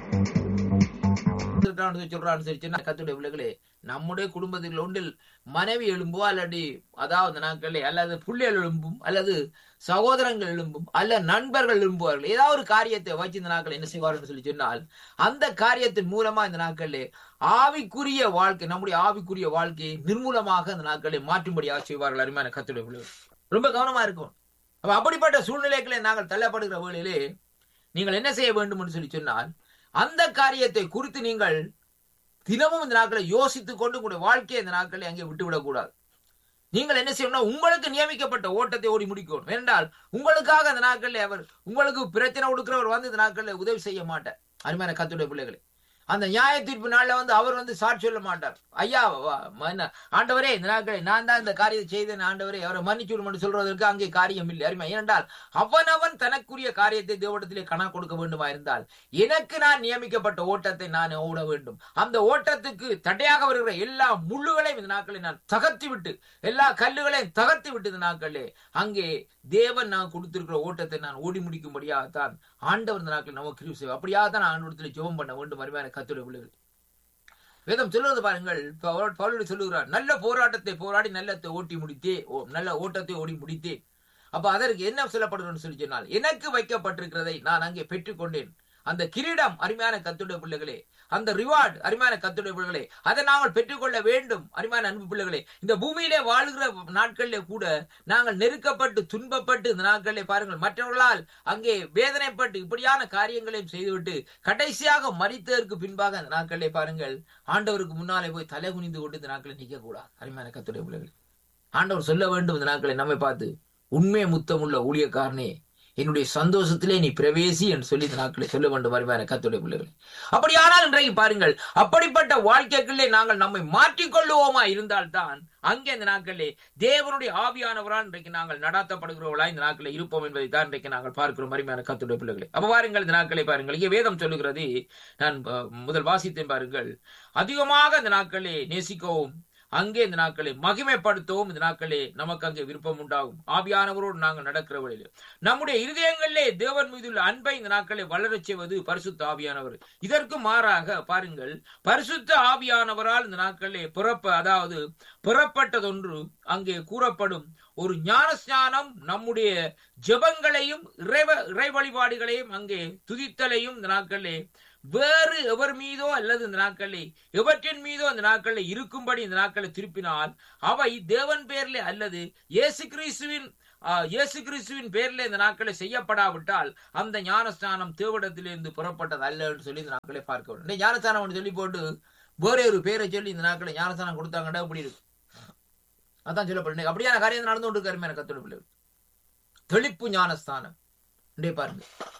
இருக்கான்னு சொல்லி சொல்றான்னு சரி சின்ன கத்துடைய பிள்ளைகளே நம்முடைய குடும்பத்தில் ஒன்றில் மனைவி எழும்போ அல்லது அதாவது நாட்களே அல்லது புள்ளிகள் எழும்பும் அல்லது சகோதரங்கள் எழும்பும் அல்ல நண்பர்கள் எழும்புவார்கள் ஏதாவது ஒரு காரியத்தை வச்சு இந்த நாட்கள் என்ன செய்வார்கள் சொல்லி சொன்னால் அந்த காரியத்தின் மூலமா இந்த நாட்களிலே ஆவிக்குரிய வாழ்க்கை நம்முடைய ஆவிக்குரிய வாழ்க்கையை நிர்மூலமாக இந்த நாட்களை மாற்றும்படியாக செய்வார்கள் அருமையான கத்துடைய பிள்ளைகள் ரொம்ப கவனமா இருக்கும் அப்ப அப்படிப்பட்ட சூழ்நிலைகளை நாங்கள் தள்ளப்படுகிற வேளையிலே நீங்கள் என்ன செய்ய வேண்டும் என்று சொல்லி சொன்னால் அந்த காரியத்தை குறித்து நீங்கள் தினமும் இந்த நாட்களை யோசித்துக் கொண்டு உங்களுடைய வாழ்க்கையை இந்த நாட்களை அங்கே விட்டுவிடக் கூடாது நீங்கள் என்ன செய்யணும்னா உங்களுக்கு நியமிக்கப்பட்ட ஓட்டத்தை ஓடி முடிக்கணும் ஏனென்றால் உங்களுக்காக அந்த நாட்களில் அவர் உங்களுக்கு பிரச்சனை கொடுக்கிறவர் வந்து இந்த நாட்களில் உதவி செய்ய மாட்டார் அருமையான கத்துடைய பிள்ளைகளே அந்த நியாய தீர்ப்பு நாள்ல வந்து அவர் வந்து சாட்சி சொல்ல மாட்டார் ஐயா வா- ம- என்ன, ஆண்டவரே இந்த நாட்களை நான் தான் இந்த காரியத்தை செய்தேன் ஆண்டவரே அவரை மன்னிச்சு விடும் சொல்றதற்கு அங்கே காரியம் இல்லை அருமை ஏனென்றால் அவனவன் தனக்குரிய காரியத்தை தேவடத்திலே கணக்கு கொடுக்க வேண்டுமா இருந்தால் எனக்கு நான் நியமிக்கப்பட்ட ஓட்டத்தை நான் ஓட வேண்டும் அந்த ஓட்டத்துக்கு தடையாக வருகிற எல்லா முள்ளுகளையும் இந்த நாட்களை நான் தகர்த்தி விட்டு எல்லா கல்லுகளையும் தகர்த்தி விட்டு இந்த நாட்களே அங்கே தேவன் நான் கொடுத்திருக்கிற ஓட்டத்தை நான் ஓடி முடிக்கும்படியாகத்தான் ஆண்டவர் இந்த நாட்கள் நமக்கு கிருபை செய்வார் அப்படியாகத்தான் நான் ஆண்டவரத்தில் ஜெபம் பண்ண வேண்டும் அருமையான கத்துடைய பிள்ளைகள் வேதம் சொல்லுவது பாருங்கள் பவுல் பவுல் சொல்லுகிறார் நல்ல போராட்டத்தை போராடி நல்லத்தை ஓட்டி முடித்தே ஓ நல்ல ஓட்டத்தை ஓடி முடித்தேன் அப்ப அதற்கு என்ன சொல்லப்படுகிறன்னு சொல்லி சொன்னால் எனக்கு வைக்கப்பட்டிருக்கிறதை நான் அங்கே பெற்றுக்கொண்டேன் அந்த கிரீடம் அருமையான கத்துடைய பிள்ளைகளே அந்த ரிவார்டு அருமையான கத்துடைய பிள்ளைகளே அதை நாங்கள் பெற்றுக்கொள்ள வேண்டும் அருமையான அன்பு பிள்ளைகளே இந்த பூமியிலே வாழ்கிற நாட்களிலே கூட நாங்கள் நெருக்கப்பட்டு துன்பப்பட்டு இந்த நாட்களிலே பாருங்கள் மற்றவர்களால் அங்கே வேதனைப்பட்டு இப்படியான காரியங்களையும் செய்துவிட்டு கடைசியாக மறித்ததற்கு பின்பாக அந்த நாட்களிலே பாருங்கள் ஆண்டவருக்கு முன்னாலே போய் தலை குனிந்து கொண்டு இந்த நாட்களை நிற்க கூடாது அருமையான கத்துடைய பிள்ளைகளே ஆண்டவர் சொல்ல வேண்டும் இந்த நாட்களை நம்மை பார்த்து உண்மை முத்தமுள்ள ஊழியக்காரனே என்னுடைய சந்தோஷத்திலே நீ பிரவேசி என்று சொல்லி இந்த நாட்களை சொல்ல வேண்டும் வருவார கத்துடைய பிள்ளைகளை அப்படியானால் இன்றைக்கு பாருங்கள் அப்படிப்பட்ட வாழ்க்கைகளிலே நாங்கள் நம்மை மாற்றிக்கொள்ளுவோமா இருந்தால்தான் அங்கே இந்த நாட்களிலே தேவனுடைய ஆவியானவரால் இன்றைக்கு நாங்கள் நடாத்தப்படுகிறவர்களா இந்த நாட்களில் இருப்போம் என்பதை தான் இன்றைக்கு நாங்கள் பார்க்கிறோம் அருமையான கத்துடைய பிள்ளைகளை அப்ப பாருங்கள் இந்த நாட்களை பாருங்கள் இங்கே வேதம் சொல்லுகிறது நான் அஹ், முதல் வாசித்தேன் பாருங்கள் அதிகமாக இந்த நாட்களை நேசிக்கவும் அங்கே இந்த நாட்களை மகிமைப்படுத்தவும் இந்த நாட்களே நமக்கு அங்கே விருப்பம் உண்டாகும் ஆவியானவரோடு நாங்கள் நடக்கிற வழியில் நம்முடைய இருதயங்களிலே தேவன் மீதுள்ள அன்பை இந்த நாட்களை வளரச் செய்வது பரிசுத்த ஆவியானவர் இதற்கு மாறாக பாருங்கள் பரிசுத்த ஆவியானவரால் இந்த நாட்களிலே பிறப்ப அதாவது புறப்பட்டதொன்று அங்கே கூறப்படும் ஒரு ஞானஸ்நானம் நம்முடைய ஜெபங்களையும் இறைவ இறை வழிபாடுகளையும் அங்கே துதித்தலையும் இந்த நாட்களிலே வேறு எவர் மீதோ அல்லது இந்த நாட்களில் எவற்றின் மீதோ இந்த நாட்களில் இருக்கும்படி இந்த நாட்களை திருப்பினால் அவை தேவன் பேர்ல அல்லது இயேசு கிறிஸ்துவின் ஆஹ், இயேசு கிறிஸ்துவின் பேர்ல இந்த நாட்களை செய்யப்படாவிட்டால் அந்த ஞானஸ்தானம் தேவடத்திலிருந்து புறப்பட்டது அல்லன்னு சொல்லி இந்த நாட்களை பார்க்க வேண்டும் இந்த ஞானஸ்தானம் ஒன்று சொல்லி போட்டு வேற ஒரு பேரை சொல்லி இந்த நாட்களை ஞானஸ்தானம் கொடுத்தாங்கடா இப்படி இருக்கு அதான் சொல்லப்படும் அப்படியான காரியம் நடந்து கொண்டு இருக்காருமே எனக்கு கத்தோட பிள்ளை தெளிப்பு ஞானஸ்தானம் இன்றைய பாருங்க